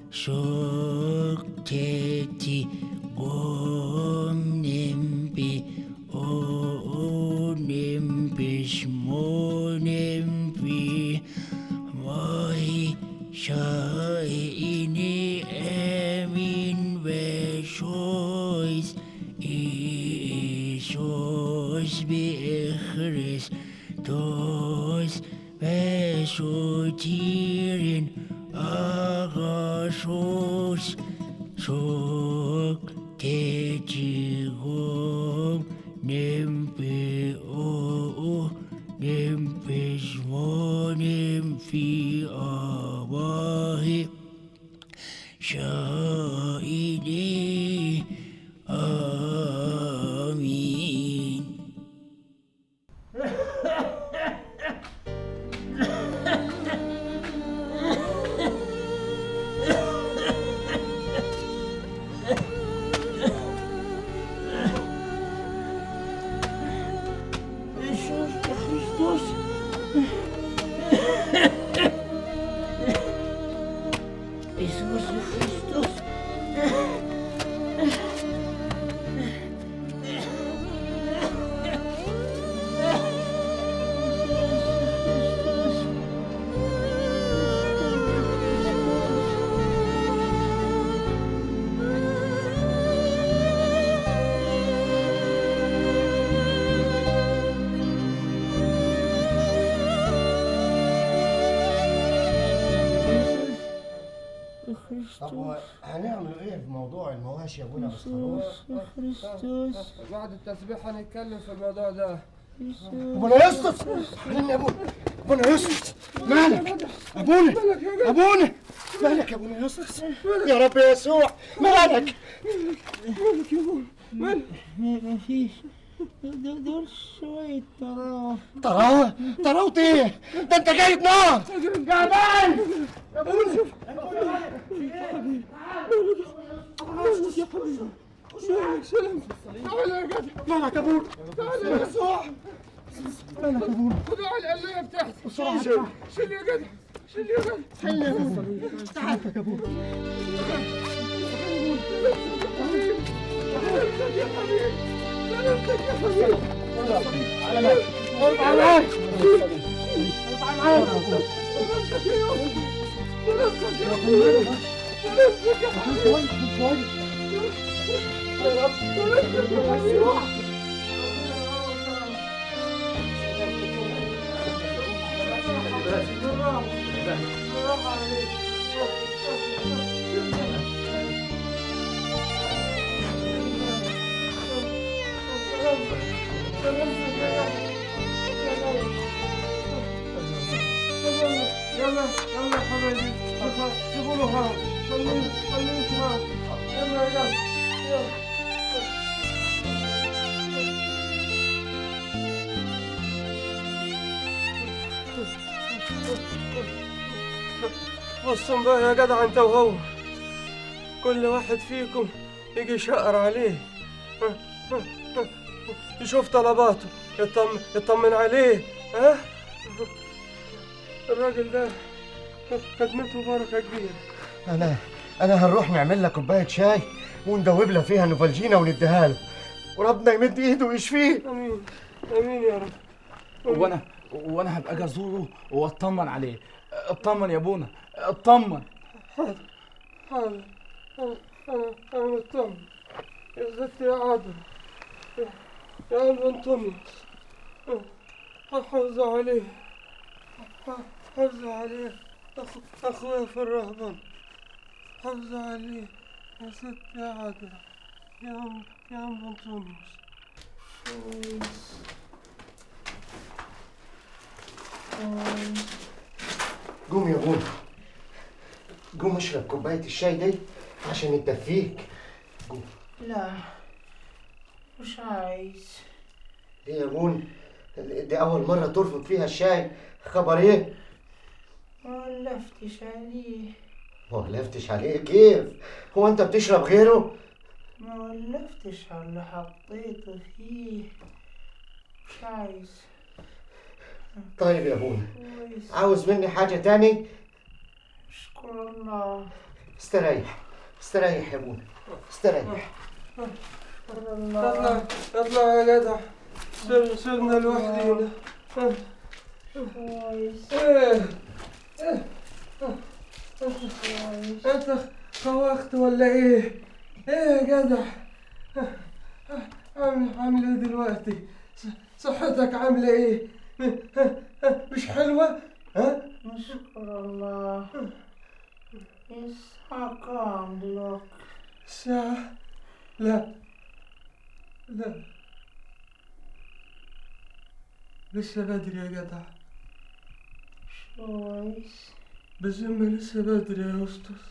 şokteti gom nembi o nembi smo nembi mahi şaini emin ve şois İsos bir Christos ve şutirin ağaços çok tecigom nempi o nempi smo nempi abahi şaidi amin هتعملوا ايه في موضوع المواشي يا ابونا بالخروف خريستوس بعد التسبيح هنتكلم في الموضوع ده ابونا يسطس خليني يا ابونا ابونا يسطس مالك ابونا ابونا مالك يا ابونا يسطس يا رب يسوع مالك مالك يا ابونا مالك مفيش دول دول شوية طراوة طراوة طراوة ايه ده انت جايب نار جعبان يا ابونا مالك يا حبيبي مالك سلام تعال يا جدع مالك يا ابونا تعال يا يسوع مالك يا ابونا خدوا على القلاية بتاعتي بسرعة شيل شيل يا جدع شيل يا جدع حل يا ابونا تعال يا ابونا سلامتك يا حبيبي سلامتك يا حبيبي على مالك ارفع معاك ارفع معاك سلامتك يا يوسف سلامتك يا حبيبي سلامتك يا حبيبي يا رب سلامتك يا حبيبي يلا يلا حبايبي سيبوا له هوا خليه خليه يسمع يلا يلا يلا بصوا بقى يا جدع انت وهو كل واحد فيكم يجي يشقر عليه يشوف طلباته يطمن يطمن عليه ها الراجل ده خدمته بركه كبيره انا انا هنروح نعمل لك كوبايه شاي وندوب لها فيها نوفالجينا ونديها له وربنا يمد ايده ويشفيه امين امين يا رب وانا وانا هبقى اجي ازوره واطمن عليه اطمن يا ابونا اطمن حاضر حاضر انا انا انا مطمن يا ست يا عادل يا قلب انطونيوس حافظ عليه حافظ عليه أخو أخويا في الرهبان حافظ عليه يا ست يا عادل يا أم يا أم أنطونيوس قوم يا ابونا قوم اشرب كوبايه الشاي دي عشان تدفيك لا مش عايز ليه يا ابونا دي اول مره ترفض فيها الشاي خبر ايه ما ولفتش عليه ما ولفتش عليه كيف هو انت بتشرب غيره ما ولفتش على اللي حطيته فيه مش عايز طيب يا ابونا كويس عاوز مني حاجه تاني اشكر الله استريح استريح يا ابونا استريح اشكر اطلع الله اطلع يا جدع سيب سيبنا لوحدينا كويس ايه ايه انت انت خوخت ولا ايه؟ ايه يا جدع؟ عامل عامل ايه دلوقتي؟ ص- صحتك عاملة ايه؟ مش حلوة؟ ها؟ نشكر الله الساعة كام دلوقتي؟ الساعة؟ لا لا لسه بدري يا جدع كويس بالذمة لسه بدري يا أسطس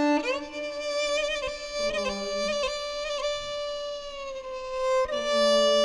كويس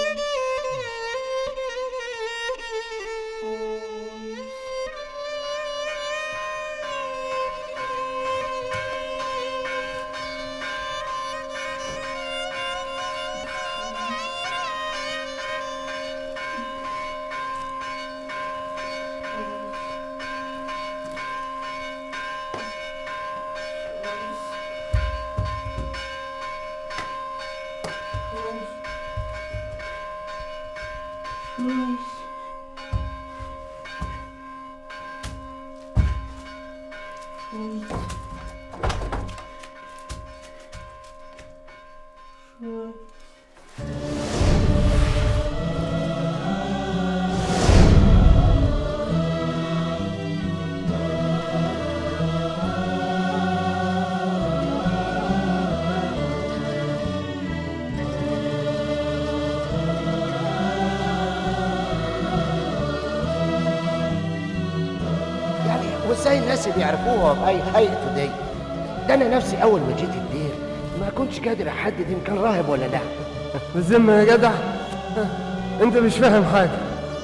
يعني وازاي الناس بيعرفوها بأي هيئته دي ده انا نفسي اول ما جيت الدير ما كنتش قادر احدد ان كان راهب ولا لا بالذمة يا جدع انت مش فاهم حاجة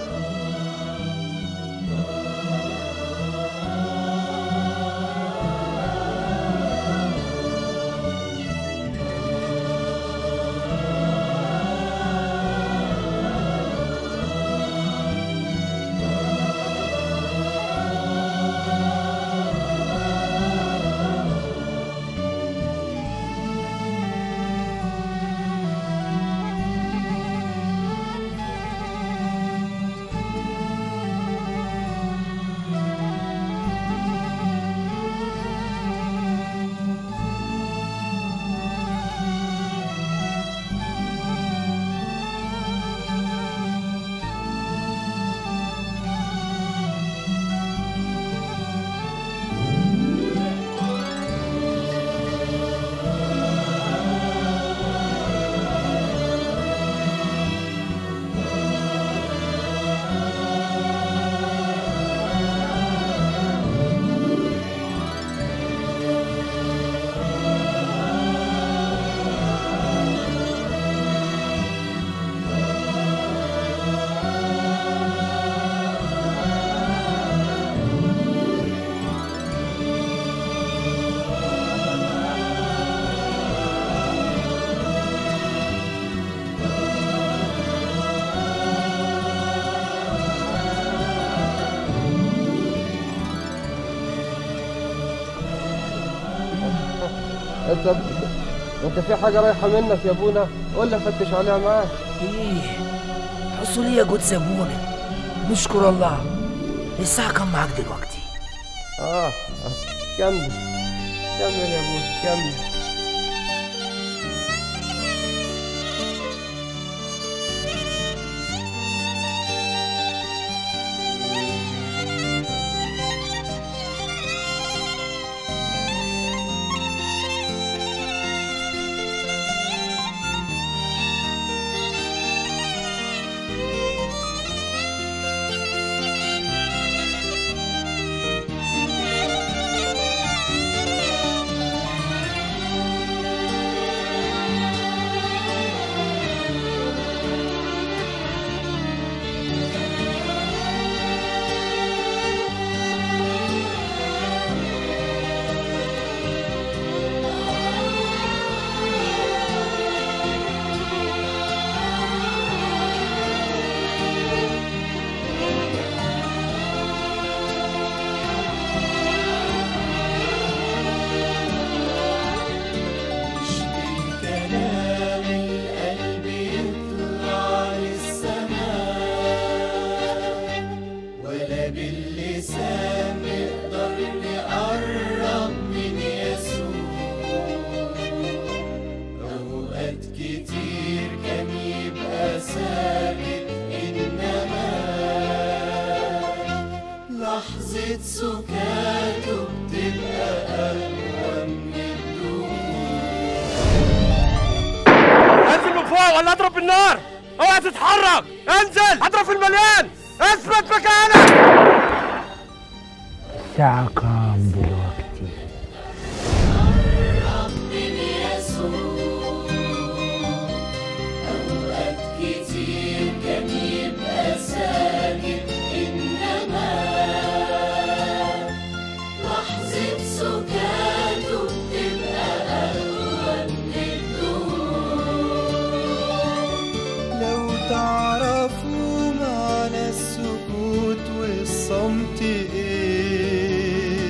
انت انت في حاجة رايحة منك يا ابونا ولا فتش عليها معاك ايه حصولية جود سابونة نشكر الله الساعة كم معاك دلوقتي اه كمل كمل يا ابونا كمل كلام القلب يطلع للسماء ولا باللسان نقدر نقرب من يسوع أوقات كتير كان يبقى ساكت إنما لحظة سكاته بتبقى أقوى من انزل من فوق ولا اضرب بالنار اوعى تتحرك انزل اضرب في المليان اثبت مكانك الساعة كام دلوقتي من يسوع أوقات كتير كان يبقى ساكت إنما لحظة سكاته بتبقى أقوى من الدموع لو تعرفوا معنى السكوت والصمت ايه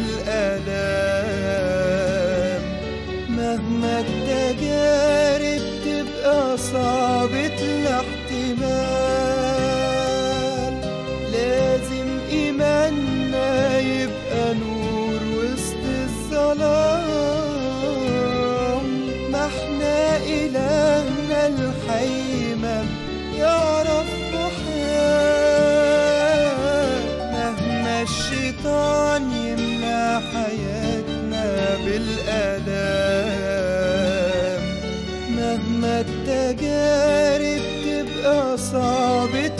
بالآلام مهما التجارب تبقى صعبة الاحتمال لازم إيماننا يبقى نور وسط الظلام ما احنا إلهنا الحي ما يعرف محال مهما الشيطان يملى حياتنا بالآلام مهما التجارب تبقى صعبة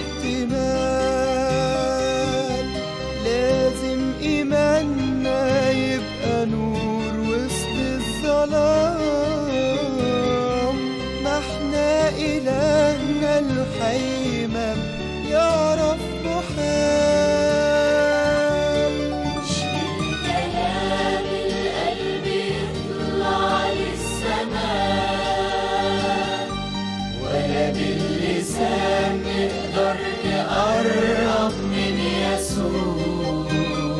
الاحتمال لازم إيماننا يبقى نور وسط الظلام ما احنا إلهنا الحي ما يعرف محال مش بالكلام القلب يطلع للسماء ولا باللسان نقدر نقرب من يسوع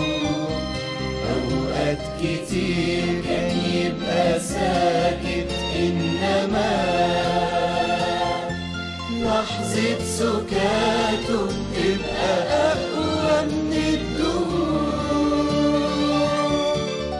أوقات كتير كان يبقى ساكت إنما لحظة سكاته تبقى أقوى من الدموع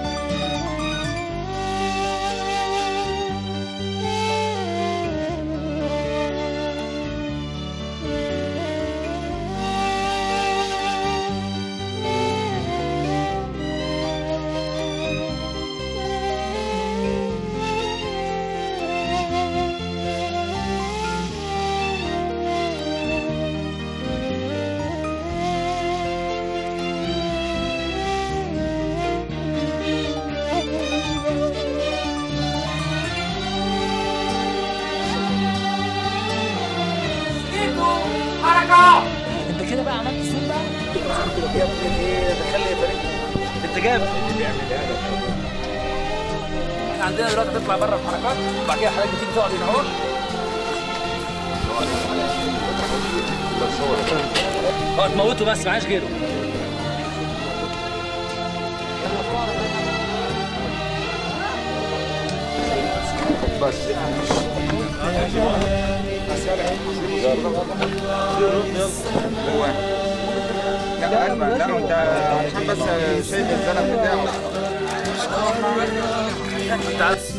حركة انت كده بقى عملت صوت بقى يا ابني ايه تخلي فريق انت جامد اللي بيعملها لك احنا عندنا دلوقتي تطلع بره الحركات وبعد كده حضرتك تيجي تقعد هنا اهو اه تموته بس معاش غيره بس لا أجمع لا أنت عشان بس شايف الزلم بتاعه تعال